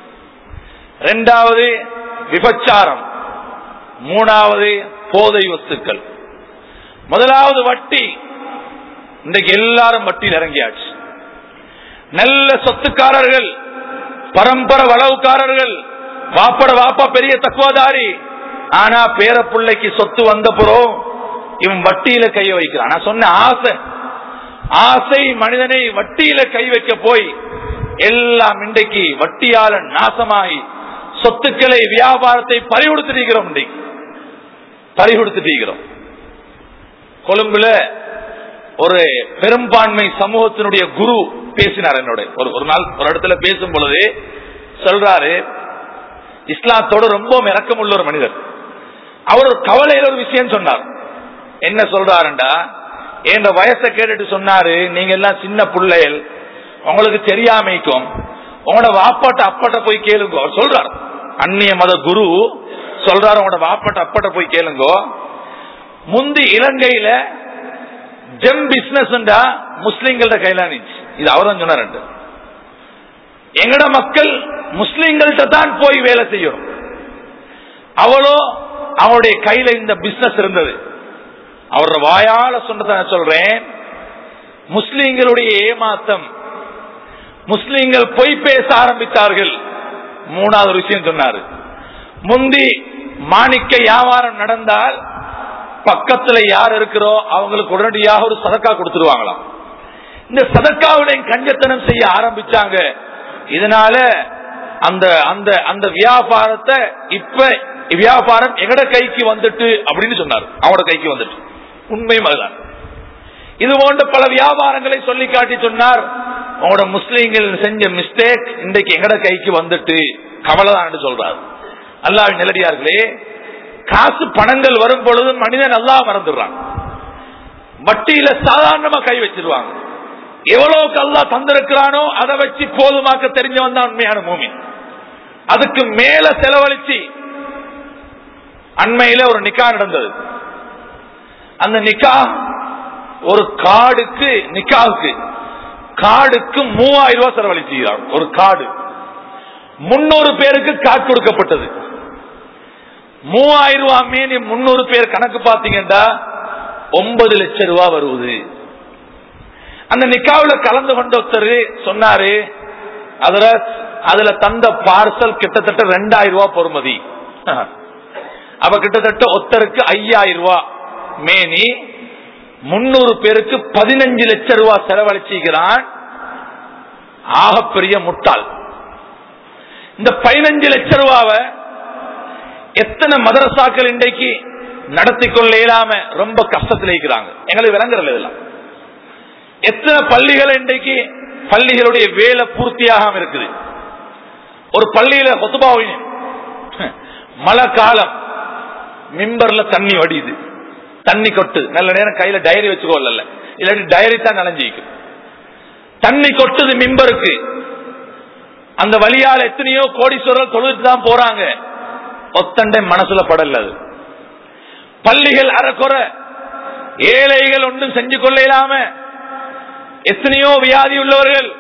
இரண்டாவது விபச்சாரம் மூணாவது போதை வஸ்துக்கள் முதலாவது வட்டி இன்றைக்கு எல்லாரும் வட்டியில் இறங்கியாச்சு நல்ல சொத்துக்காரர்கள் பரம்பரை வளவுக்காரர்கள் வாப்பட வாப்பா பெரிய தக்குவதாரி ஆனா பேர பிள்ளைக்கு சொத்து வந்த புறம் இவன் வட்டியில கை வைக்கிறான் நான் சொன்ன ஆசை ஆசை மனிதனை வட்டியில கை வைக்க போய் எல்லாம் இன்றைக்கு வட்டியால நாசமாகி சொத்துக்களை வியாபாரத்தை பறிகொடுத்துட்டீங்கிறோம் இன்றைக்கு பறிகொடுத்துட்டீங்கிறோம் கொழும்புல ஒரு பெரும்பான்மை சமூகத்தினுடைய குரு பேசினார் என்னோட ஒரு ஒரு நாள் ஒரு இடத்துல பேசும் பொழுது சொல்றாரு இஸ்லாத்தோட ரொம்ப இறக்கம் உள்ள ஒரு மனிதர் அவர் ஒரு கவலையில ஒரு விஷயம் சொன்னார் என்ன சொல்றாருண்டா என் வயசை கேட்டுட்டு சொன்னாரு நீங்க எல்லாம் சின்ன பிள்ளைகள் உங்களுக்கு தெரியாமைக்கும் உங்களோட வாப்பாட்ட அப்பாட்ட போய் கேளுங்க அவர் சொல்றாரு அந்நிய மத குரு சொல்றாரு உங்களோட வாப்பாட்ட அப்பாட்ட போய் கேளுங்க முந்தி இலங்கையில ஜெம் பிசினஸ் முஸ்லிம்கள கையில இருந்துச்சு இது அவரும் சொன்னார் எங்கட மக்கள் முஸ்லிம்கள்ட்ட தான் போய் வேலை செய்யணும் அவளோ அவனுடைய கையில இந்த பிசினஸ் இருந்தது அவரோட வாயால சொன்னதை நான் சொல்றேன் முஸ்லிம்களுடைய ஏமாத்தம் முஸ்லிம்கள் பொய் பேச ஆரம்பித்தார்கள் மூணாவது விஷயம் சொன்னாரு முந்தி மாணிக்க வியாபாரம் நடந்தால் பக்கத்துல யார் இருக்கிறோ அவங்களுக்கு உடனடியாக ஒரு சதக்கா கொடுத்துருவாங்களாம் இந்த சதக்காவிலையும் கஞ்சத்தனம் செய்ய ஆரம்பிச்சாங்க இதனால அந்த அந்த அந்த வியாபாரத்தை இப்ப வியாபாரம் எங்கட கைக்கு வந்துட்டு அப்படின்னு சொன்னார் அவனோட கைக்கு வந்துட்டு உண்மையும் அதுதான் இது போன்ற பல வியாபாரங்களை சொல்லி காட்டி சொன்னார் உங்களோட முஸ்லீம்கள் செஞ்ச மிஸ்டேக் இன்றைக்கு எங்கட கைக்கு வந்துட்டு கவலைதான் சொல்றார் அல்லாவின் நிலடியார்களே காசு பணங்கள் வரும் பொழுது மனிதன் நல்லா மறந்துடுறான் வட்டியில சாதாரணமா கை வச்சிருவாங்க எவ்வளவுக்கு அல்லா தந்திருக்கிறானோ அதை வச்சு போதுமாக்க தெரிஞ்சவன் தான் உண்மையான மூமி அதுக்கு மேல செலவழிச்சு அண்மையில ஒரு நிக்கா நடந்தது அந்த நிக்கா ஒரு காடுக்கு நிக்காவுக்கு காடுக்கு மூவாயிரம் ரூபாய் செலவழிச்சுகிறார் ஒரு காடு முன்னூறு பேருக்கு காடு கொடுக்கப்பட்டது மூவாயிரம் ரூபாய் மீனி முன்னூறு பேர் கணக்கு பாத்தீங்கன்னா ஒன்பது லட்சம் ரூபாய் வருவது அந்த நிக்காவுல கலந்து கொண்ட ஒருத்தர் சொன்னாரு அதுல அதுல தந்த பார்சல் கிட்டத்தட்ட ரெண்டாயிரம் ரூபாய் பொறுமதி அப்ப கிட்டத்தட்ட ஒருத்தருக்கு ஐயாயிரம் ரூபாய் மேனி முன்னூறு பேருக்கு பதினஞ்சு லட்சம் ரூபாய் செலவழிச்சுக்கிறான் ஆகப்பெரிய முட்டாள் இந்த பதினஞ்சு லட்சம் ரூபாவை எத்தனை மதரசாக்கள் இன்றைக்கு நடத்தி கொள்ள இயலாம ரொம்ப கஷ்டத்தில் இருக்கிறாங்க எங்களுக்கு விளங்குறது இதெல்லாம் எத்தனை பள்ளிகள் இன்றைக்கு பள்ளிகளுடைய வேலை பூர்த்தியாகாம இருக்குது ஒரு பள்ளியில கொத்துபாவின் மழை காலம் மிம்பர்ல தண்ணி வடியுது தண்ணி கொட்டு நல்ல நேரம் கையில டைரி வச்சுக்கோல இல்லாட்டி டைரி தான் நனைஞ்சிக்கும் தண்ணி கொட்டுது மிம்பருக்கு அந்த வழியால் எத்தனையோ கோடீஸ்வரர் தொழுது தான் போறாங்க ஒத்தண்டை மனசுல படல அது பள்ளிகள் அறக்குறை ஏழைகள் ஒன்றும் செஞ்சு கொள்ள இயலாம எத்தனையோ வியாதி உள்ளவர்கள்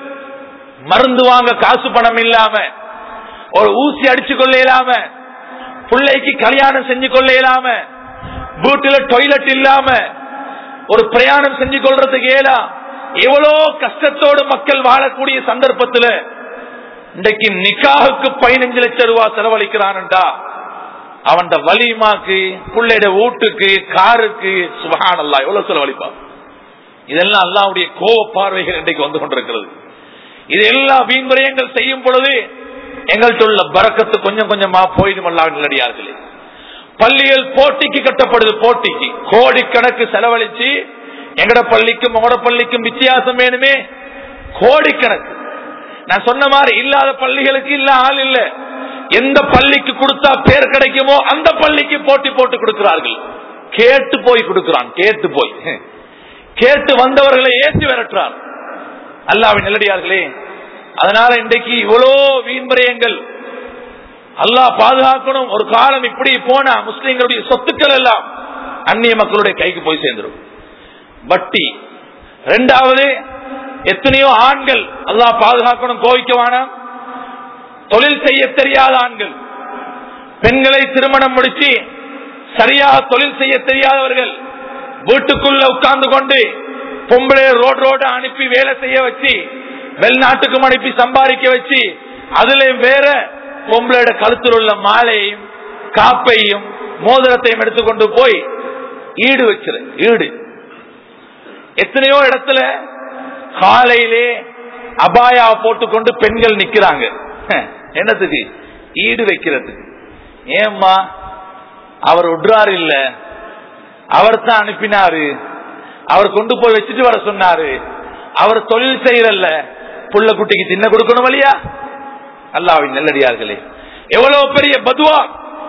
மருந்து வாங்க காசு பணம் இல்லாம ஒரு ஊசி அடிச்சு கொள்ள இயலாம பிள்ளைக்கு கல்யாணம் செஞ்சு கொள்ள இயலாம வீட்டுல டொய்லெட் இல்லாம ஒரு பிரயாணம் செஞ்சு கொள்றதுக்கு ஏலா எவ்வளோ கஷ்டத்தோடு மக்கள் வாழக்கூடிய சந்தர்ப்பத்தில் இன்றைக்கு நிக்காவுக்கு பதினஞ்சு லட்சம் ரூபாய் செலவழிக்கிறான்டா அவன் வலிமாக்கு பிள்ளைட வீட்டுக்கு காருக்கு சுபகான் அல்லா எவ்வளவு செலவழிப்பான் இதெல்லாம் அல்லாவுடைய கோவ பார்வைகள் இன்றைக்கு வந்து கொண்டிருக்கிறது இது எல்லா வீண்முறையங்கள் செய்யும் பொழுது எங்கள்கிட்ட உள்ள பறக்கத்து கொஞ்சம் கொஞ்சமா போயிடும் நல்லடியார்களே பள்ளிகள் போட்டிக்கு கட்டப்படுது போட்டிக்கு கோடிக்கணக்கு செலவழிச்சு எங்கட பள்ளிக்கும் உங்களோட பள்ளிக்கும் வித்தியாசம் வேணுமே கோடிக்கணக்கு நான் சொன்ன மாதிரி இல்லாத பள்ளிகளுக்கு இல்ல ஆள் இல்ல எந்த பள்ளிக்கு கொடுத்தா பேர் கிடைக்குமோ அந்த பள்ளிக்கு போட்டி போட்டு கொடுக்கிறார்கள் கேட்டு போய் கொடுக்கிறான் கேட்டு போய் கேட்டு வந்தவர்களை ஏற்றி விரட்டுறார் அல்லாவின் நெல்லடியார்களே அதனால இன்றைக்கு இவ்வளோ வீண்முறையங்கள் அல்லாஹ் பாதுகாக்கணும் ஒரு காலம் இப்படி போனா முஸ்லிம்களுடைய சொத்துக்கள் எல்லாம் அந்நிய மக்களுடைய கைக்கு போய் சேர்ந்துடும் வட்டி ரெண்டாவது எத்தனையோ ஆண்கள் அல்லாஹ் பாதுகாக்கணும் கோவிக்கவான தொழில் செய்ய தெரியாத ஆண்கள் பெண்களை திருமணம் முடிச்சு சரியாக தொழில் செய்ய தெரியாதவர்கள் வீட்டுக்குள்ள உட்கார்ந்து கொண்டு பொம்பளை ரோடு ரோடு அனுப்பி வேலை செய்ய வச்சு வெளிநாட்டுக்கும் அனுப்பி சம்பாதிக்க வச்சு அதுல வேற பொம்பளையோட கழுத்தில் உள்ள மாலையையும் காப்பையும் மோதிரத்தையும் எடுத்துக்கொண்டு போய் ஈடு வச்சிரு ஈடு எத்தனையோ இடத்துல காலையிலே அபாயா போட்டுக்கொண்டு பெண்கள் நிக்கிறாங்க என்னத்துக்கு ஈடு வைக்கிறதுக்கு ஏம்மா அவர் விடுறாரு இல்ல அவர் தான் அனுப்பினாரு அவர் கொண்டு போய் வச்சுட்டு வர சொன்னாரு அவர் தொழில் செய்யறல்ல புள்ள குட்டிக்கு தின்ன கொடுக்கணும் இல்லையா அல்லாவின் நெல்லடியார்களே எவ்வளவு பெரிய பதுவா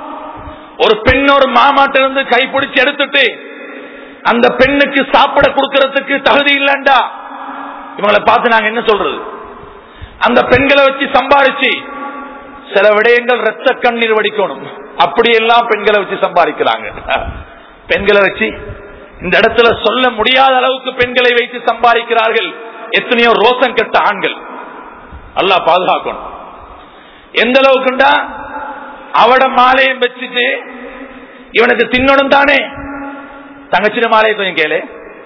ஒரு பெண் ஒரு மாமாட்ட இருந்து கைப்பிடிச்சு எடுத்துட்டு அந்த பெண்ணுக்கு சாப்பிட கொடுக்கறதுக்கு தகுதி இல்லண்டா இவங்களை பார்த்து நாங்க என்ன சொல்றது அந்த பெண்களை வச்சு சம்பாதிச்சு சில விடயங்கள் ரத்த கண்ணீர் வடிக்கணும் அப்படியெல்லாம் பெண்களை வச்சு சம்பாதிக்கிறாங்க பெண்களை வச்சு இந்த இடத்துல சொல்ல முடியாத அளவுக்கு பெண்களை வைத்து சம்பாதிக்கிறார்கள் எத்தனையோ ரோசம் கெட்ட ஆண்கள் அல்லாஹ் பாதுகாக்கணும் எந்த அளவுக்குண்டா அவட மாலையும் வச்சுட்டு இவனுக்கு தின்னணும் தானே தங்கச்சிட மாலையை கொஞ்சம் கேளு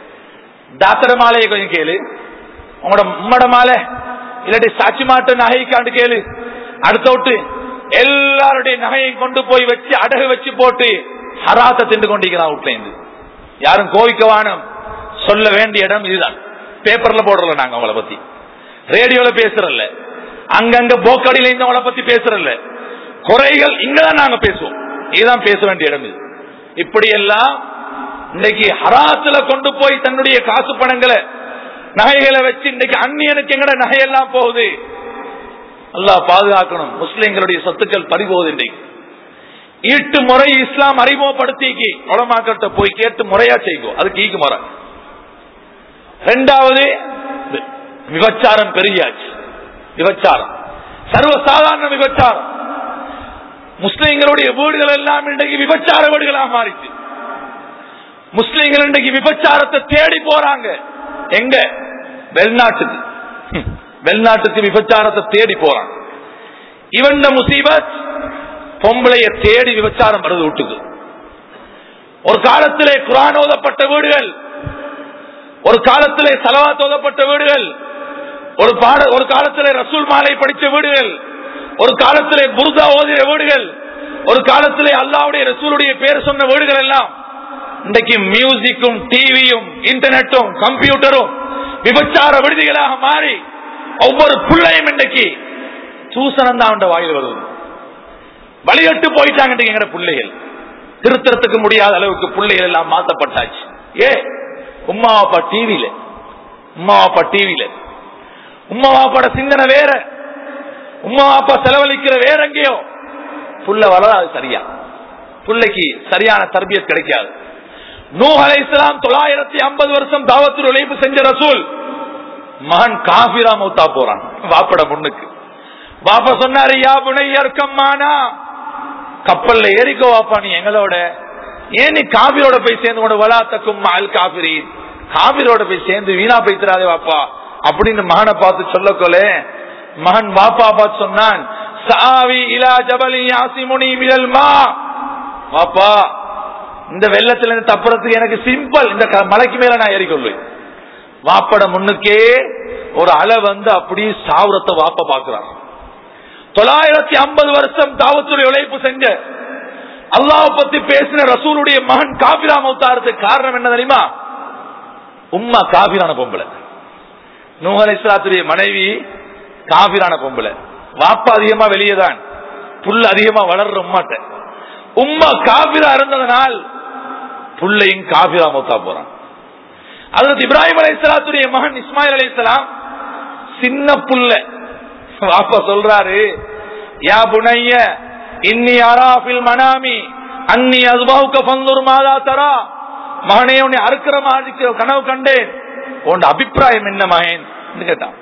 தாத்தட மாலையை கொஞ்சம் கேளு உங்களோட உம்மட மாலை இல்லாட்டி சாட்சி மாட்டு நகைக்காண்டு கேளு அடுத்த விட்டு எல்லாருடைய நகையை கொண்டு போய் வச்சு அடகு வச்சு போட்டு ஹராத்த திண்டு கொண்டிருக்கிறான் வீட்டுல இருந்து யாரும் கோவிக்க வானம் சொல்ல வேண்டிய இடம் இதுதான் பேப்பர்ல போடுறல நாங்க அவங்கள பத்தி ரேடியோல பேசுறல்ல அங்கங்க போக்கடியில இருந்தவங்கள பத்தி பேசுறல்ல குறைகள் இங்கதான் நாங்க பேசுவோம் இதுதான் பேச வேண்டிய இடம் இது இப்படி எல்லாம் இன்னைக்கு ஹராத்துல கொண்டு போய் தன்னுடைய காசு பணங்களை நகைகளை வச்சு இன்னைக்கு அந்நியனுக்கு எங்கட நகையெல்லாம் போகுது அல்லாஹ் பாதுகாக்கணும் முஸ்லிம்களுடைய சொத்துக்கள் பறிபோகுது இன்றைக்கு ஈட்டு முறை இஸ்லாம் அறிமுகப்படுத்திக்கு உலமாக்கிட்ட போய் கேட்டு முறையா செய்யும் அதுக்கு ஈக்கு முறை ரெண்டாவது வி- விபச்சாரம் பெரியாச்சு விபச்சாரம் சர்வசாதாரண விபச்சாரம் முஸ்லிம்களுடைய வீடுகள் எல்லாம் இன்றைக்கு விபச்சார வீடுகளாக மாறிச்சு முஸ்லிம்கள் இன்றைக்கு விபச்சாரத்தை தேடி போறாங்க எங்க வெளிநாட்டுக்கு ஹம், வெளிநாட்டுக்கு விபச்சாரத்தை தேடி போறாங்க இவன் முசீபத் பொம்பளைய தேடி விபச்சாரம் வருது வீட்டுக்கு ஒரு காலத்திலே குரான் ஓதப்பட்ட வீடுகள் ஒரு காலத்திலே சலவாத் ஓதப்பட்ட வீடுகள் ஒரு பாட ஒரு காலத்திலே ரசூல் மாலை படித்த வீடுகள் ஒரு காலத்திலே புர்தா ஓதிய வீடுகள் ஒரு காலத்திலே அல்லாவுடைய ரசூலுடைய பேர் சொன்ன வீடுகள் எல்லாம் இன்றைக்கு மியூசிக்கும் டிவியும் இன்டர்நெட்டும் கம்ப்யூட்டரும் விபச்சார விடுதிகளாக மாறி ஒவ்வொரு பிள்ளையும் இன்றைக்கு சூசனம் தான் அவன் வாயில் வருவது வழிகட்டு போயிட்டாங்க இன்றைக்கு எங்கட பிள்ளைகள் திருத்தறதுக்கு முடியாத அளவுக்கு பிள்ளைகள் எல்லாம் மாத்தப்பட்டாச்சு ஏ உம்மா அப்பா டிவியில உம்மா அப்பா டிவியில உம்மா அப்பாட சிந்தனை வேற உம்மா அப்பா செலவழிக்கிற வேற எங்கேயோ புள்ள வளராது சரியா புள்ளைக்கு சரியான தர்பியத் கிடைக்காது நூஹ் அலை இஸ்லாம் தொள்ளாயிரத்தி ஐம்பது வருஷம் தாவத்தில் உழைப்பு செஞ்ச ரசூல் மகன் காபிரா மௌத்தா போறான் வாப்பட முன்னுக்கு வாப்பா சொன்னாரு யா புனையர்க்கம்மானா கப்பல்ல ஏறிக்கோ வாப்பா நீ எங்களோட ஏன் நீ காபிரோட போய் சேர்ந்து கொண்டு வலாத்தக்கும் அல் காபிரி காபிரோட போய் சேர்ந்து வீணா போய்த்திராதே வாப்பா அப்படின்னு மகனை பார்த்து சொல்லக்கொல மகன் வாப்பா பார்த்து சொன்னான் சாவி இலா ஜபலி யாசிமுனி மினல் மா வாப்பா இந்த வெள்ளத்துல இருந்து தப்புறதுக்கு எனக்கு சிம்பிள் இந்த க- மலைக்கு மேல நான் ஏறிக்கொள்வேன் வாப்பட முன்னுக்கே ஒரு அலை வந்து அப்படியே சாவுரத்தை வாப்ப பாக்குறான் தொள்ளாயிரத்தி ஐம்பது வருஷம் தாவத்துடைய உழைப்பு செஞ்ச அல்லாஹ் பத்தி பேசின ரசூலுடைய மகன் காபிரா மௌத்தாரத்துக்கு காரணம் என்ன தெரியுமா உம்மா காபிரான பொம்பளை நூஹ் இஸ்லாத்துடைய மனைவி காபிரான பொம்பளை வாப்பா அதிகமா வெளியே தான் புல் அதிகமா வளர்ற உம்மாட்ட உம்மா காபிரா இருந்ததனால் புள்ளையும் காபிரா மௌத்தா போறான் அதற்கு இப்ராஹிம் அலைஹிஸ்ஸலாத்துடைய மகன் இஸ்மாயில் அலைஹிஸ்ஸலாம் சின்ன புள்ள வாப்பா சொல்றாரு யா புனைய இன்னி அராஃபில் மனாமி அன்னி அதுபாவுக்க பந்தூர் மாதா தரா மகனே உன்னை அறுக்கிற மாதிரி கனவு கண்டேன் உன் அபிப்பிராயம் என்ன மகன் கேட்டான்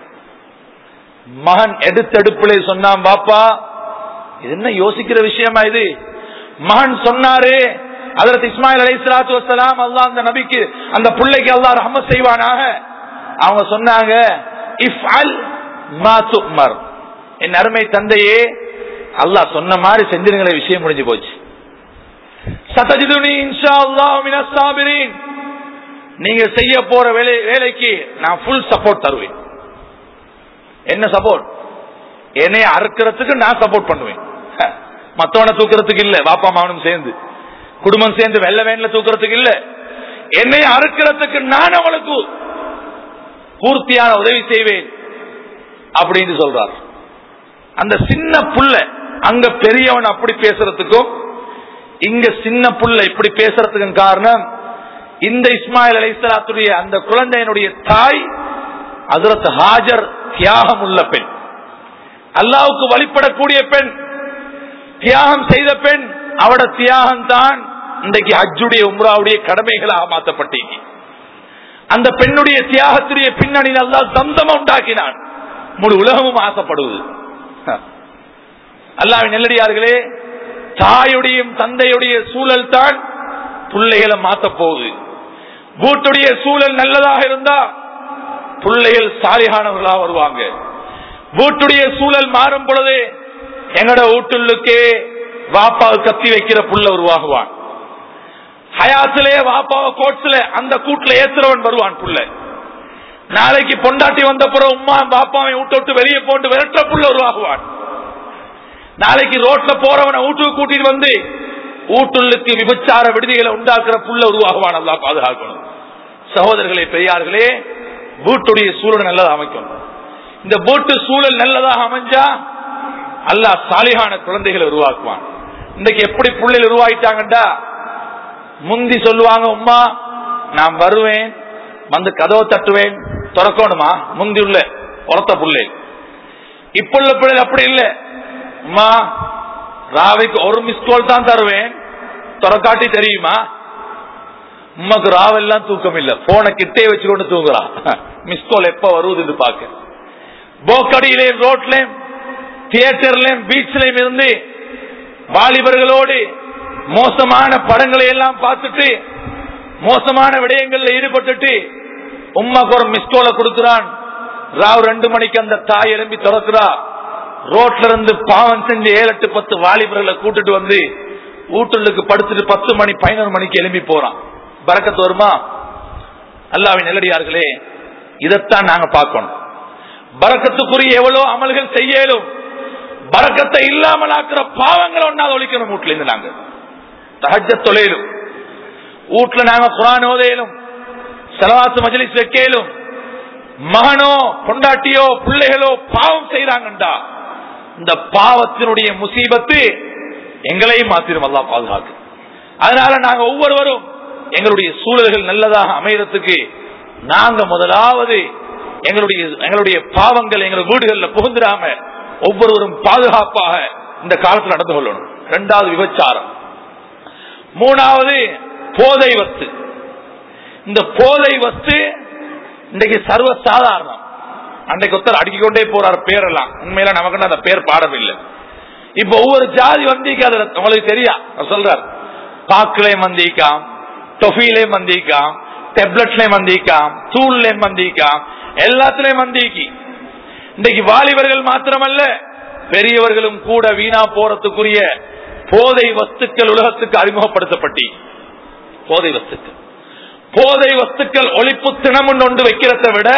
மகன் எடுத்தெடுப்பிலே சொன்னான் பாப்பா இது என்ன யோசிக்கிற விஷயமா இது மகன் சொன்னாரு அதற்கு இஸ்மாயில் அலை சலாத்து வசலாம் அல்லா அந்த நபிக்கு அந்த பிள்ளைக்கு அல்லா ரஹம செய்வானாக அவங்க சொன்னாங்க இஃப் அல் மா துமர் என் அருமை தந்தையே அல்லாஹ் சொன்ன மாதிரி செஞ்சிருங்களே விஷயம் முடிஞ்சு போச்சு சதஜிதுனி இன்ஷா அல்லாஹ் மினஸ் சாபிரீன் நீங்க செய்ய போற வேலை வேலைக்கு நான் ஃபுல் சப்போர்ட் தருவேன் என்ன சப்போர்ட் என்னைய அறுக்கிறதுக்கு நான் சப்போர்ட் பண்ணுவேன் ஹ, மத்தவனை தூக்குறதுக்கு இல்ல பாப்பா மாவனும் சேர்ந்து குடும்பம் சேர்ந்து வெள்ள வேன்ல தூக்குறதுக்கு இல்ல என்னை அறுக்கிறதுக்கு நான் அவளுக்கு பூர்த்தியான உதவி செய்வேன் அப்படின்னு சொல்றார் அந்த சின்ன புள்ள அங்க பெரியவன் அப்படி பேசுறதுக்கும் இங்க சின்ன புள்ள இப்படி பேசுறதுக்கும் காரணம் இந்த இஸ்மாயில் அலைசலாத்துடைய அந்த குழந்தையினுடைய தாய் அதரத் ஹாஜர் தியாகம் உள்ள பெண் அல்லாவுக்கு வழிபடக்கூடிய பெண் தியாகம் செய்த பெண் அவட தியாகம் தான் இன்றைக்கு ஹஜ்ஜுடைய உம்ராவுடைய கடமைகளாக மாற்றப்பட்டீங்க அந்த பெண்ணுடைய தியாகத்துடைய பின்னணியில் அல்லாஹ் தந்தம் உண்டாக்கினான் முழு உலகமும் ஆசைப்படுவது அல்லாவின் நெல்லடியார்களே தாயுடையும் தந்தையுடைய சூழல் தான் பிள்ளைகளை மாத்த போகுது வீட்டுடைய சூழல் நல்லதாக இருந்தா பிள்ளைகள் சாலிகானவர்களா வருவாங்க வீட்டுடைய சூழல் மாறும் பொழுது எங்கட வீட்டுள்ளுக்கே வாப்பாவை கத்தி வைக்கிற புள்ள உருவாகுவான் ஹயாத்திலே வாப்பாவை கோட்ஸ்ல அந்த கூட்டுல ஏத்துறவன் வருவான் புள்ள நாளைக்கு பொண்டாட்டி வந்த பிறகு உமா பாப்பாவை வீட்டை விட்டு வெளியே போட்டு விரட்ட புள்ள உருவாகுவான் நாளைக்கு ரோட்ல போறவனை வீட்டுக்கு கூட்டிட்டு வந்து ஊட்டுள்ளுக்கு விபச்சார விடுதிகளை உண்டாக்குற புள்ள உருவாகுவான் அல்லா பாதுகாக்கணும் சகோதரர்களே பெரியார்களே வீட்டுடைய சூழல் நல்லதா அமைக்கணும் இந்த வீட்டு சூழல் நல்லதாக அமைஞ்சா அல்லாஹ் சாலிகான குழந்தைகளை உருவாக்குவான் இன்னைக்கு எப்படி பிள்ளைகள் உருவாயிட்டாங்கடா முந்தி சொல்லுவாங்க உம்மா நான் வருவேன் வந்து கதவை தட்டுவேன் திறக்கணுமா முந்தி உள்ள உரத்த புள்ளை இப்ப உள்ள பிள்ளைகள் அப்படி இல்லை அம்மா ராவைக்கு ஒரு மிஸ் கால் தான் தருவேன் திறக்காட்டி தெரியுமா உமக்கு ராவெல்லாம் தூக்கம் இல்ல போனை கிட்டே வச்சுக்கொண்டு தூங்குறா மிஸ் கால் எப்ப வருவதுன்னு பாக்க போக்கடியிலேயும் ரோட்லயும் தியேட்டர்லயும் பீச்லயும் இருந்து வாலிபர்களோடு மோசமான படங்களை எல்லாம் பார்த்துட்டு மோசமான விடயங்கள்ல ஈடுபட்டுட்டு உம்மாக்கு ஒரு மிஸ்கோல கொடுக்கிறான் ராவ் ரெண்டு மணிக்கு அந்த தாய் எழும்பி திறக்கிறா ரோட்ல இருந்து பாவம் செஞ்சு ஏழு எட்டு பத்து வாலிபர்களை கூட்டிட்டு வந்து வீட்டுக்கு படுத்துட்டு பத்து மணி பதினோரு மணிக்கு எழும்பி போறான் பறக்கத்து வருமா அல்லாவின் நெல்லடியார்களே இதைத்தான் நாங்க பார்க்கணும் பறக்கத்துக்குரிய எவ்வளவு அமல்கள் செய்யலும் பறக்கத்தை இல்லாமல் ஆக்குற பாவங்களை ஒன்னாவது ஒழிக்கணும் வீட்டுல இருந்து நாங்க தஹஜ தொலையிலும் வீட்டுல நாங்க குரான் ஓதையிலும் செலவாத்து மஜலிஸ் வைக்கலும் மகனோ பொண்டாட்டியோ பிள்ளைகளோ பாவம் செய்யறாங்கண்டா இந்த பாவத்தினுடைய முசீபத்து எங்களையும் மாத்திரும் அல்லா பாதுகாக்கு அதனால நாங்க ஒவ்வொருவரும் எங்களுடைய சூழல்கள் நல்லதாக அமையறதுக்கு நாங்க முதலாவது எங்களுடைய எங்களுடைய பாவங்கள் எங்கள் வீடுகளில் புகுந்துடாம ஒவ்வொருவரும் பாதுகாப்பாக இந்த காலத்தில் நடந்து கொள்ளணும் இரண்டாவது விபச்சாரம் மூணாவது போதை வஸ்து இந்த போதை வஸ்து இன்றைக்கு சர்வ சாதாரணம் அன்றைக்கு ஒருத்தர் அடுக்கிக்கொண்டே போறார் பேரெல்லாம் உண்மையில நமக்கு அந்த பேர் பாடவில்லை இப்ப ஒவ்வொரு ஜாதி வந்திக்கு அது உங்களுக்கு தெரியா சொல்றார் பாக்கிலே மந்திக்காம் டொஃபிலே மந்திக்காம் டெப்லெட்ல மந்திக்காம் தூள்ல மந்திக்காம் எல்லாத்திலையும் மந்திக்கு இன்றைக்கு வாலிபர்கள் மாத்திரமல்ல பெரியவர்களும் கூட வீணா போறதுக்குரிய போதை வஸ்துக்கள் உலகத்துக்கு அறிமுகப்படுத்தப்பட்டி போதை வஸ்துக்கள் போதை வஸ்துக்கள் ஒழிப்பு தினம் ஒன்று வைக்கிறத விட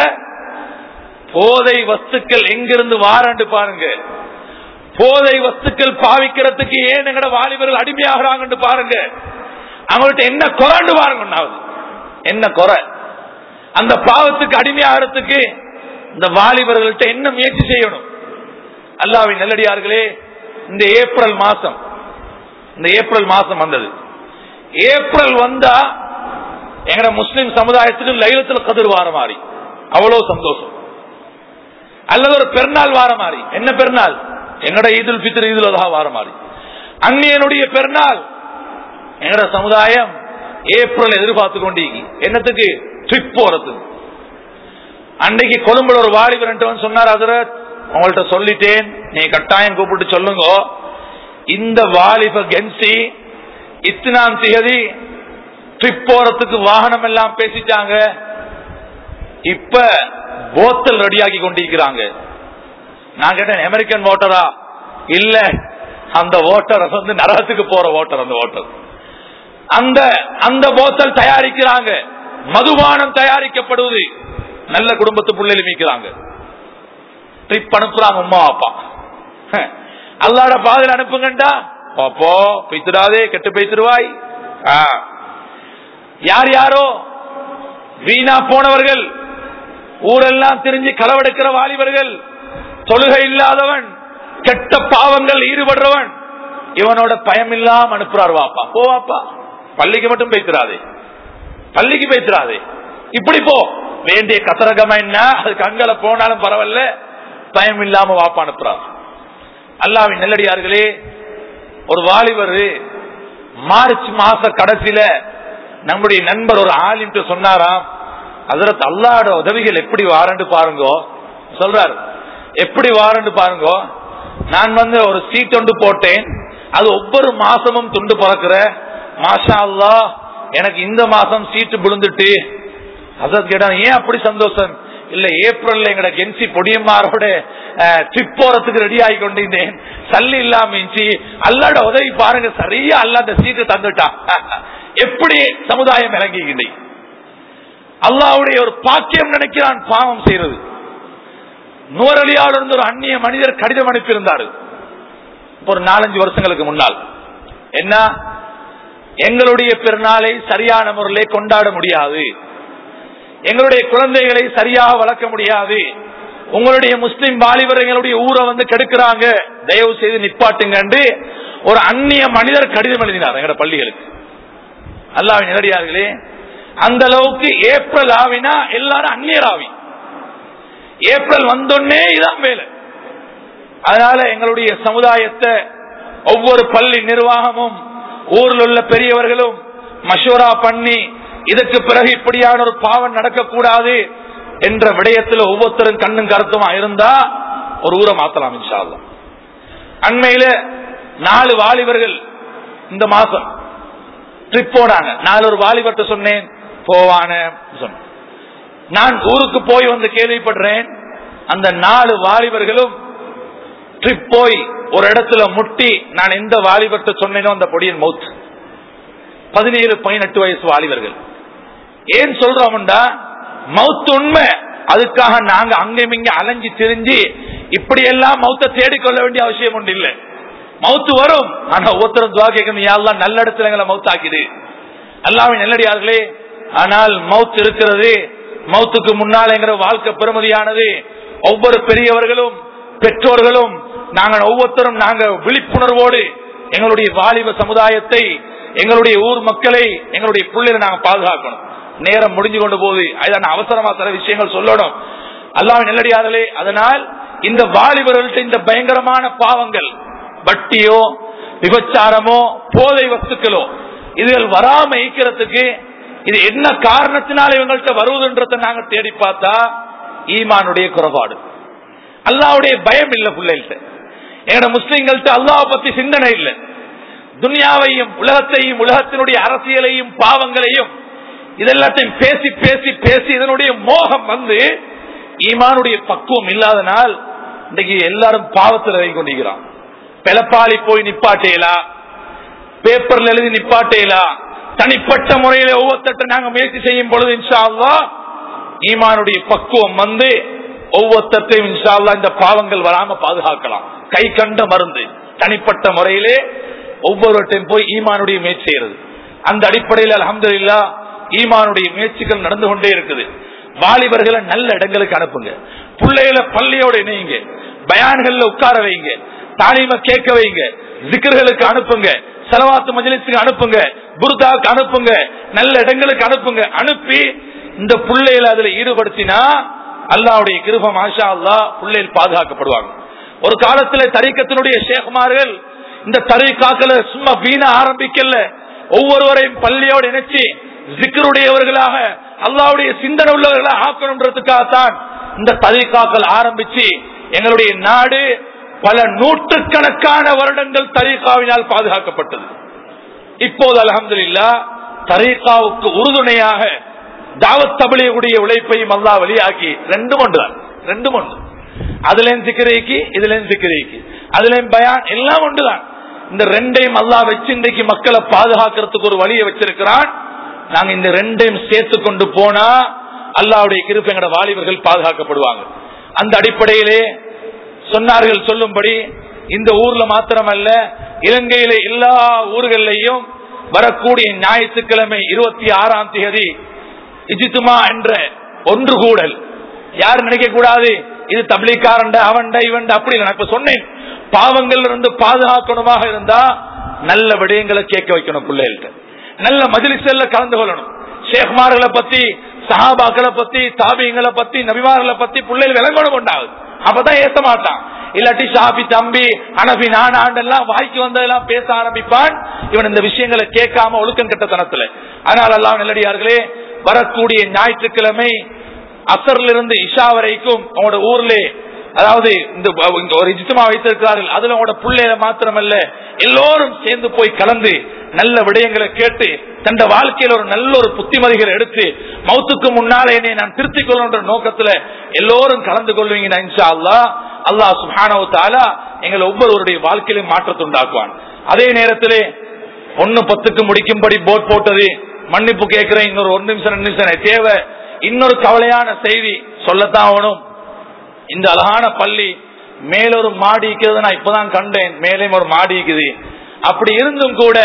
போதை வஸ்துக்கள் எங்கிருந்து வாரண்டு பாருங்க போதை வஸ்துக்கள் பாவிக்கிறதுக்கு ஏன் எங்கட வாலிபர்கள் அடிமையாகிறாங்க பாருங்க அவங்கள்ட்ட என்ன குறைண்டு பாருங்க ஒன்னாவது என்ன குறை அந்த பாவத்துக்கு அடிமையாகிறதுக்கு இந்த வாலிபர்கள்ட்ட என்ன முயற்சி செய்யணும் அல்லாவின் நல்லடியார்களே இந்த ஏப்ரல் மாசம் இந்த ஏப்ரல் மாசம் வந்தது ஏப்ரல் வந்தா எங்கட முஸ்லிம் சமுதாயத்துக்கு லைலத்தில் கதிர் வார மாதிரி அவ்வளவு சந்தோஷம் அல்லது ஒரு பெருநாள் வார மாதிரி என்ன பெருநாள் எங்கட ஈதுல் பித்ரு ஈதுல் அதா வார மாதிரி அந்நியனுடைய பெருநாள் எங்கட சமுதாயம் ஏப்ரல் எதிர்பார்த்து கொண்டீங்க என்னத்துக்கு ட்ரிப் போறது அன்னைக்கு கொழும்புல ஒரு வாலிபர் சொன்னார் அதுல உங்கள்ட்ட சொல்லிட்டேன் நீ கட்டாயம் கூப்பிட்டு சொல்லுங்க இந்த வாலிப கென்சி இத்தனாம் தேதி ட்ரிப் போறதுக்கு வாகனம் எல்லாம் பேசிட்டாங்க இப்ப போத்தல் ரெடியாக்கி கொண்டிருக்கிறாங்க நான் கேட்டேன் அமெரிக்கன் ஓட்டரா இல்ல அந்த ஓட்டர் வந்து நரகத்துக்கு போற ஓட்டர் அந்த ஓட்டர் அந்த அந்த போத்தல் தயாரிக்கிறாங்க மதுபானம் தயாரிக்கப்படுவது நல்ல குடும்பத்து பிள்ளைகள் மீக்கிறாங்க ட்ரிப் அனுப்புறாங்க உமா அப்பா அல்லாட பாதையில் அனுப்புங்கண்டா பாப்போ பைத்துடாதே கெட்டு பைத்துருவாய் யார் யாரோ வீணா போனவர்கள் ஊரெல்லாம் தெரிஞ்சு களவெடுக்கிற வாலிபர்கள் தொழுகை இல்லாதவன் கெட்ட பாவங்கள் ஈடுபடுறவன் இவனோட பயம் இல்லாம அனுப்புறாரு வாப்பா போ வாப்பா பள்ளிக்கு மட்டும் பேசுறாதே பள்ளிக்கு பேசுறாதே இப்படி போ வேண்டிய கசரகமா என்ன அதுக்கு அங்கல போனாலும் பரவாயில்ல பயம் இல்லாம வாப்பா அனுப்புறார் அல்லாவின் நெல்லடியார்களே ஒரு வாலிபர் மார்ச் மாச கடைசியில நம்முடைய நண்பர் ஒரு ஆலிம் சொன்னாராம் அதற்கு அல்லாட உதவிகள் எப்படி வாரண்டு பாருங்க சொல்றாரு எப்படி வாரண்டு பாருங்க நான் வந்து ஒரு சீட் ஒன்று போட்டேன் அது ஒவ்வொரு மாசமும் துண்டு பறக்கிற மாஷா அல்லா எனக்கு இந்த மாசம் சீட்டு விழுந்துட்டு அதான் கேட்டா ஏன் அப்படி சந்தோஷம் இல்ல ஏப்ரல்ல எங்கட கென்சி பொடியம்மாரோட ட்ரிப் போறதுக்கு ரெடி ஆகி கொண்டிருந்தேன் சல்லி இல்லாம இருந்துச்சு அல்லாட உதவி பாருங்க சரியா அல்ல அந்த சீட்டு தந்துட்டான் எப்படி சமுதாயம் இறங்கிக்கிட்டே அல்லாவுடைய ஒரு பாக்கியம் நினைக்கிறான் பாவம் செய்யறது நூறலியால் இருந்து ஒரு அந்நிய மனிதர் கடிதம் அனுப்பியிருந்தாரு ஒரு நாலஞ்சு வருஷங்களுக்கு முன்னால் என்ன எங்களுடைய பெருநாளை சரியான முறையிலே கொண்டாட முடியாது எங்களுடைய குழந்தைகளை சரியாக வளர்க்க முடியாது உங்களுடைய முஸ்லிம் வாலிபர் எங்களுடைய ஊரை வந்து கெடுக்கிறாங்க தயவு செய்து நிப்பாட்டுங்க என்று ஒரு அந்நிய மனிதர் கடிதம் எழுதினார் எங்களோட பள்ளிகளுக்கு அல்லாவின் நேரடியார்களே அந்த அளவுக்கு ஏப்ரல் ஆவினா எல்லாரும் அந்நியர் ஆவி ஏப்ரல் வந்தோடனே இதான் வேலை அதனால எங்களுடைய சமுதாயத்தை ஒவ்வொரு பள்ளி நிர்வாகமும் ஊரில் உள்ள பெரியவர்களும் மஷூரா பண்ணி இதற்கு பிறகு இப்படியான ஒரு பாவம் நடக்கக்கூடாது என்ற விடயத்தில் ஒவ்வொருத்தரும் கண்ணும் கருத்துமா இருந்தா ஒரு ஊரை மாத்தலாம் இன்ஷா அல்லாஹ். அண்மையில நாலு வாலிபர்கள் இந்த மாசம் ட்ரிப் போனாங்க நாலு ஒரு வாலிபர்ட்ட சொன்னேன் போவான சொன்னேன் நான் ஊருக்கு போய் வந்து கேள்விப்படுறேன் அந்த நாலு வாலிபர்களும் ட்ரிப் போய் ஒரு இடத்துல முட்டி நான் எந்த வாலிபர்ட்ட சொன்னேனோ அந்த பொடியின் மவுத் பதினேழு பதினெட்டு வயசு வாலிபர்கள் ஏன் சொல்றோம்டா மவுத் உண்மை அதுக்காக நாங்க அங்கும் இங்க அலைஞ்சு திரிஞ்சு இப்படி எல்லாம் மௌத்த தேடிக்கொள்ள வேண்டிய அவசியம் ஒன்று இல்லை மவுத்து வரும் ஆனா ஒவ்வொருத்தரும் துவா கேட்கணும் யாரெல்லாம் நல்ல இடத்துல எங்களை மவுத்தாக்குது அல்லாவின் நல்லடியார்களே ஆனால் மவுத் இருக்கிறது மவுத்துக்கு முன்னால் எங்கிற வாழ்க்கை பெருமதியானது ஒவ்வொரு பெரியவர்களும் பெற்றோர்களும் நாங்கள் ஒவ்வொருத்தரும் நாங்க விழிப்புணர்வோடு எங்களுடைய வாலிப சமுதாயத்தை எங்களுடைய ஊர் மக்களை எங்களுடைய பிள்ளைகளை நாங்க பாதுகாக்கணும் நேரம் முடிஞ்சு கொண்டு போகுது அதுதான் அவசரமா சில விஷயங்கள் சொல்லணும் அல்லாவின் நல்லடியார்களே அதனால் இந்த வாலிபர்கள்ட்ட இந்த பயங்கரமான பாவங்கள் வட்டியோ விபச்சாரமோ போதை வஸ்துக்களோ இதுகள் வராம ஈக்கிறதுக்கு இது என்ன காரணத்தினால இவங்கள்ட்ட வருவதுன்றதை நாங்க தேடி பார்த்தா ஈமானுடைய குறைபாடு அல்லாவுடைய பயம் இல்ல பிள்ளைகள்ட்ட எங்கட முஸ்லிம்கள்ட்ட அல்லாஹ் பத்தி சிந்தனை இல்ல துனியாவையும் உலகத்தையும் உலகத்தினுடைய அரசியலையும் பாவங்களையும் இதெல்லாத்தையும் பேசி பேசி பேசி இதனுடைய மோகம் வந்து ஈமானுடைய பக்குவம் இல்லாதனால் இன்னைக்கு எல்லாரும் பாவத்தில் இறங்கி கொண்டிருக்கிறான் பெலப்பாளி போய் நிப்பாட்டேலா பேப்பர்ல எழுதி நிப்பாட்டேலா தனிப்பட்ட முறையில ஒவ்வொருத்தட்ட நாங்க முயற்சி செய்யும் பொழுது இன்ஷா அல்லாஹ் ஈமானுடைய பக்குவம் வந்து ஒவ்வொருத்தையும் இன்ஷா அல்லாஹ் இந்த பாவங்கள் வராம பாதுகாக்கலாம் கை கண்ட மருந்து தனிப்பட்ட முறையிலே ஒவ்வொருவற்றையும் போய் ஈமானுடைய முயற்சி செய்யறது அந்த அடிப்படையில் அலமதுல்லா ஈமானுடைய முயற்சிகள் நடந்து கொண்டே இருக்குது வாலிபர்களை நல்ல இடங்களுக்கு அனுப்புங்க பிள்ளைகளை பள்ளியோட இணையுங்க பயான்கள்ல உட்கார வைங்க தாலிம கேட்க வைங்க ஜிக்கர்களுக்கு அனுப்புங்க செலவாத்து மஜலிசுக்கு அனுப்புங்க புருதாவுக்கு அனுப்புங்க நல்ல இடங்களுக்கு அனுப்புங்க அனுப்பி இந்த பிள்ளைகளை அதுல ஈடுபடுத்தினா அல்லாவுடைய கிருபம் ஆஷா அல்லா பிள்ளைகள் பாதுகாக்கப்படுவாங்க ஒரு காலத்துல தரிக்கத்தினுடைய ஷேகுமார்கள் இந்த தரிக்காக்களை சும்மா வீண ஆரம்பிக்கல ஒவ்வொருவரையும் பள்ளியோடு இணைச்சு ஜிக்கருடையவர்களாக அல்லாவுடைய சிந்தனை உள்ளவர்களாக ஆக்கணுன்றதுக்காகத்தான் இந்த தரிக்காக்கள் ஆரம்பிச்சு எங்களுடைய நாடு பல நூற்றுக்கணக்கான வருடங்கள் தரீகாவினால் பாதுகாக்கப்பட்டது இப்போது அலமதுல்லா தரீகாவுக்கு உறுதுணையாக தாவத் தபிலியுடைய உழைப்பையும் அல்லா வெளியாக்கி ரெண்டும் ஒன்றுதான் ரெண்டும் ஒன்று அதுலயும் சிக்கிரைக்கு இதுலயும் சிக்கிரைக்கு அதுலயும் பயான் எல்லாம் ஒன்றுதான் இந்த ரெண்டையும் அல்லா வச்சு இன்றைக்கு மக்களை பாதுகாக்கிறதுக்கு ஒரு வழியை வச்சிருக்கிறான் நாங்க இந்த ரெண்டையும் சேர்த்து கொண்டு போனா அல்லாவுடைய கிருப்ப எங்கட வாலிபர்கள் பாதுகாக்கப்படுவாங்க அந்த அடிப்படையிலே சொன்னார்கள் சொல்லும்படி இந்த ஊர்ல மாத்திரமல்ல இலங்கையில எல்லா ஊர்களையும் வரக்கூடிய ஞாயிற்றுக்கிழமை இருபத்தி ஆறாம் தேதி இஜித்துமா என்ற ஒன்று கூடல் யார் நினைக்க கூடாது இது தபிலிக்காரண்ட அவன்ட இவன்ட அப்படி நான் இப்ப சொன்னேன் பாவங்கள் இருந்து பாதுகாக்கணுமாக இருந்தா நல்ல விடயங்களை கேட்க வைக்கணும் பிள்ளைகள்கிட்ட நல்ல மஜிலிசல்ல கலந்து கொள்ளணும் ஷேக்மார்களை பத்தி சஹாபாக்களை பத்தி தாபியங்களை பத்தி நபிமார்களை பத்தி பிள்ளைகள் விளங்கணும் உண்டாகுது அப்பதான் ஏத்த மாட்டான் இல்லாட்டி ஷாபி தம்பி அனபி நானாண்டெல்லாம் வாய்க்கு வந்ததெல்லாம் பேச ஆரம்பிப்பான் இவன் இந்த விஷயங்களை கேட்காம ஒழுக்கம் கெட்டத்தனத்துல அதனால எல்லாம் நெல்லடியார்களே வரக்கூடிய ஞாயிற்றுக்கிழமை அசர்ல இருந்து இஷா வரைக்கும் உங்களோட ஊர்ல அதாவது இந்த ஒரு இஜித்தமா வைத்திருக்கிறார்கள் அதுல உங்களோட பிள்ளையில மாத்திரமல்ல எல்லோரும் சேர்ந்து போய் கலந்து நல்ல விடயங்களை கேட்டு தந்த வாழ்க்கையில ஒரு நல்ல ஒரு புத்திமதிகளை எடுத்து மௌத்துக்கு முன்னாலே என்னை நான் திருத்திக் கொள்ளுன்ற நோக்கத்துல எல்லோரும் கலந்து கொள்வீங்க இன்ஷா அல்லா அல்லாஹ் சுஹானவு தாலா எங்களை ஒவ்வொருவருடைய வாழ்க்கையிலும் மாற்றத்தை உண்டாக்குவான் அதே நேரத்திலே ஒன்னு பத்துக்கு முடிக்கும்படி போட் போட்டது மன்னிப்பு கேட்கிறேன் இன்னொரு ஒரு நிமிஷம் ரெண்டு நிமிஷம் தேவை இன்னொரு கவலையான செய்தி சொல்லத்தான் ஆகணும் இந்த அழகான பள்ளி மேலொரு மாடி இருக்கிறது நான் இப்பதான் கண்டேன் மேலே ஒரு மாடி இருக்குது அப்படி இருந்தும் கூட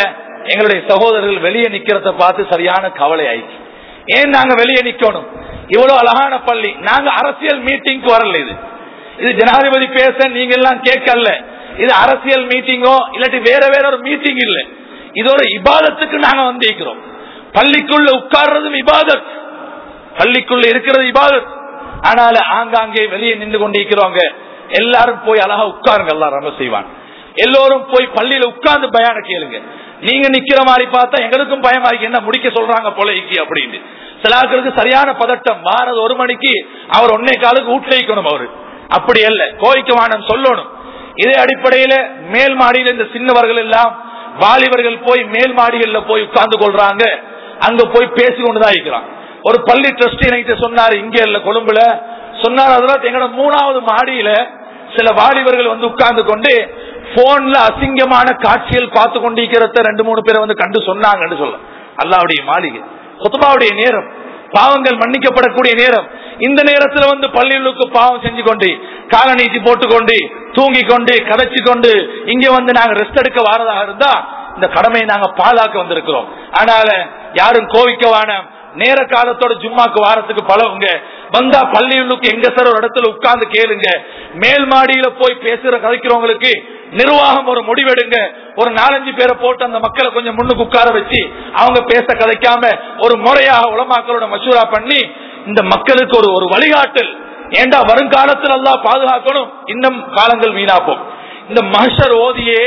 எங்களுடைய சகோதரர்கள் வெளியே நிக்கிறத பார்த்து சரியான கவலை ஆயிடுச்சு ஏன் நாங்க வெளியே நிக்கணும் இவ்வளவு அழகான பள்ளி நாங்க அரசியல் மீட்டிங்க்கு வரல இது இது ஜனாதிபதி பேச நீங்க எல்லாம் கேட்கல இது அரசியல் மீட்டிங்கோ இல்லாட்டி வேற வேற ஒரு மீட்டிங் இல்ல இது ஒரு இபாதத்துக்கு நாங்க வந்திருக்கிறோம் பள்ளிக்குள்ள உட்கார்றதும் இபாதத் பள்ளிக்குள்ள இருக்கிறது இபாதத் ஆனால ஆங்காங்கே வெளியே நின்று கொண்டிருக்கிறவங்க எல்லாரும் போய் அழகா உட்காருங்க எல்லாம் ரொம்ப செய்வாங்க எல்லோரும் போய் பள்ளியில உட்கார்ந்து பயான கேளுங்க நீங்க நிக்கிற மாதிரி பார்த்தா எங்களுக்கும் பயமா இருக்கு என்ன முடிக்க சொல்றாங்க பொலைக்கு அப்படின்னு சிலாக்களுக்கு சரியான பதட்டம் வாரது ஒரு மணிக்கு அவர் ஒன்னே காலுக்கு ஊட்டலிக்கணும் அவரு அப்படி அல்ல கோய்க்குவானம் சொல்லணும் இதே அடிப்படையில மேல் மாடியில இந்த சின்னவர்கள் எல்லாம் வாலிபர்கள் போய் மேல் மாடிகள்ல போய் உட்கார்ந்து கொள்றாங்க அங்க போய் பேசி கொண்டுதான் இருக்கிறான் ஒரு பள்ளி ட்ரஸ்டி நைட்டு சொன்னாரு இங்க இல்ல கொழும்புல சொன்னார் அதெல்லாம் எங்களோட மூணாவது மாடியில சில வாலிபர்கள் வந்து உட்கார்ந்து கொண்டு போன்ல அசிங்கமான காட்சிகள் பார்த்து கொண்டிருக்கிறத ரெண்டு மூணு பேரை வந்து கண்டு சொன்னாங்கன்னு சொல்ல அல்லாவுடைய மாளிகை குத்துபாவுடைய நேரம் பாவங்கள் மன்னிக்கப்படக்கூடிய நேரம் இந்த நேரத்துல வந்து பள்ளிகளுக்கு பாவம் செஞ்சு கொண்டு கால நீட்டி போட்டுக்கொண்டு தூங்கி கொண்டு கதைச்சு கொண்டு இங்க வந்து நாங்க ரெஸ்ட் எடுக்க வாரதாக இருந்தா இந்த கடமையை நாங்க பாதுகாக்க வந்திருக்கிறோம் அதனால யாரும் கோவிக்க வேணாம் நேர காலத்தோட ஜும்மாக்கு வாரத்துக்கு பழகுங்க வந்தா பள்ளிகளுக்கு எங்க சார் ஒரு இடத்துல உட்கார்ந்து கேளுங்க மேல் மாடியில போய் பேசுற கதைக்கிறவங்களுக்கு நிர்வாகம் ஒரு முடிவெடுங்க ஒரு நாலஞ்சு பேரை போட்டு அந்த மக்களை கொஞ்சம் முன்னுக்கு உட்கார வச்சு அவங்க பேச கதைக்காம ஒரு முறையாக உலமாக்களோட மசூரா பண்ணி இந்த மக்களுக்கு ஒரு ஒரு வழிகாட்டல் ஏண்டா வருங்காலத்தில் எல்லாம் பாதுகாக்கணும் இன்னும் காலங்கள் வீணாப்போம் இந்த மஹர் ஓதியே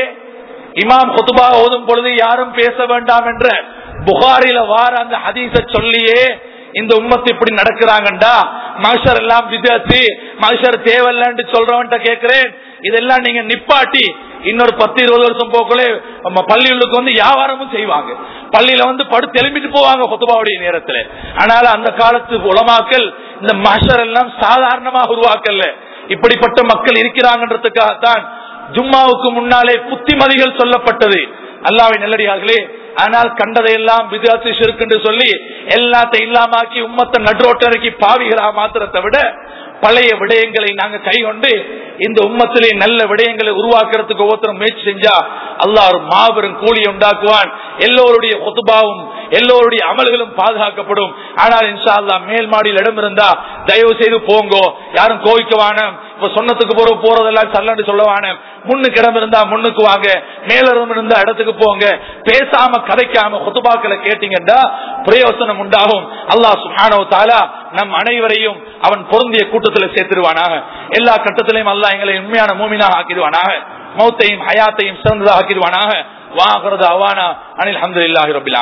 இமாம் குத்துபா ஓதும் பொழுது யாரும் பேச வேண்டாம் என்ற புகாரில வார அந்த ஹதீஸ சொல்லியே இந்த உம்மத்து இப்படி நடக்கிறாங்கண்டா மனுஷர் எல்லாம் விதத்து மனுஷர் தேவையில்லன்னு சொல்றவன்ட்ட கேட்கிறேன் இதெல்லாம் நீங்க நிப்பாட்டி இன்னொரு பத்து இருபது வருஷம் போக்குள்ளே நம்ம பள்ளிகளுக்கு வந்து வியாபாரமும் செய்வாங்க பள்ளியில வந்து படுத்து எழுப்பிட்டு போவாங்க கொத்துபாவுடைய நேரத்துல ஆனால அந்த காலத்து உலமாக்கள் இந்த மஷர் எல்லாம் சாதாரணமாக உருவாக்கல இப்படிப்பட்ட மக்கள் இருக்கிறாங்கன்றதுக்காகத்தான் ஜும்மாவுக்கு முன்னாலே புத்திமதிகள் சொல்லப்பட்டது அல்லாவை நல்லடியார்களே ஆனால் கண்டதையெல்லாம் விதாத்து சிறுக்கு சொல்லி எல்லாத்தையும் இல்லாமாக்கி உம்மத்தை நடுரோட்டரைக்கு பாவிகளா மாத்திரத்தை விட பழைய விடயங்களை நாங்க கைகொண்டு இந்த உம்மத்திலே நல்ல விடயங்களை உருவாக்குறதுக்கு ஒவ்வொருத்தரும் முயற்சி செஞ்சா அல்லாஹ் ஒரு மாபெரும் கூலியை உண்டாக்குவான் எல்லோருடைய ஒத்துபாவும் எல்லோருடைய அமல்களும் பாதுகாக்கப்படும் ஆனால் இன்ஷா அல்லா மேல் மாடியில் இடம் இருந்தா தயவு செய்து போங்கோ யாரும் கோவிக்கவான இப்ப சொன்னதுக்கு போற போறதெல்லாம் சல்லன்னு சொல்லவான முன்னுக்கு இடம் இருந்தா முன்னுக்கு வாங்க மேலிடம் இருந்தா இடத்துக்கு போங்க பேசாம கதைக்காம கொத்துபாக்களை கேட்டீங்கன்னா பிரயோசனம் உண்டாகும் அல்லாஹ் சுஹானோ தாலா நம் அனைவரையும் அவன் பொருந்திய கூட்டத்தில் சேர்த்திருவானாக எல்லா கட்டத்திலையும் அல்லாஹ் எங்களை உண்மையான மூமினாக ஆக்கிடுவானாக மௌத்தையும் ஹயாத்தையும் சிறந்ததாக ஆக்கிடுவானாக வாகிறது அவானா அனில் அஹமதுல்லாஹி ரபிலா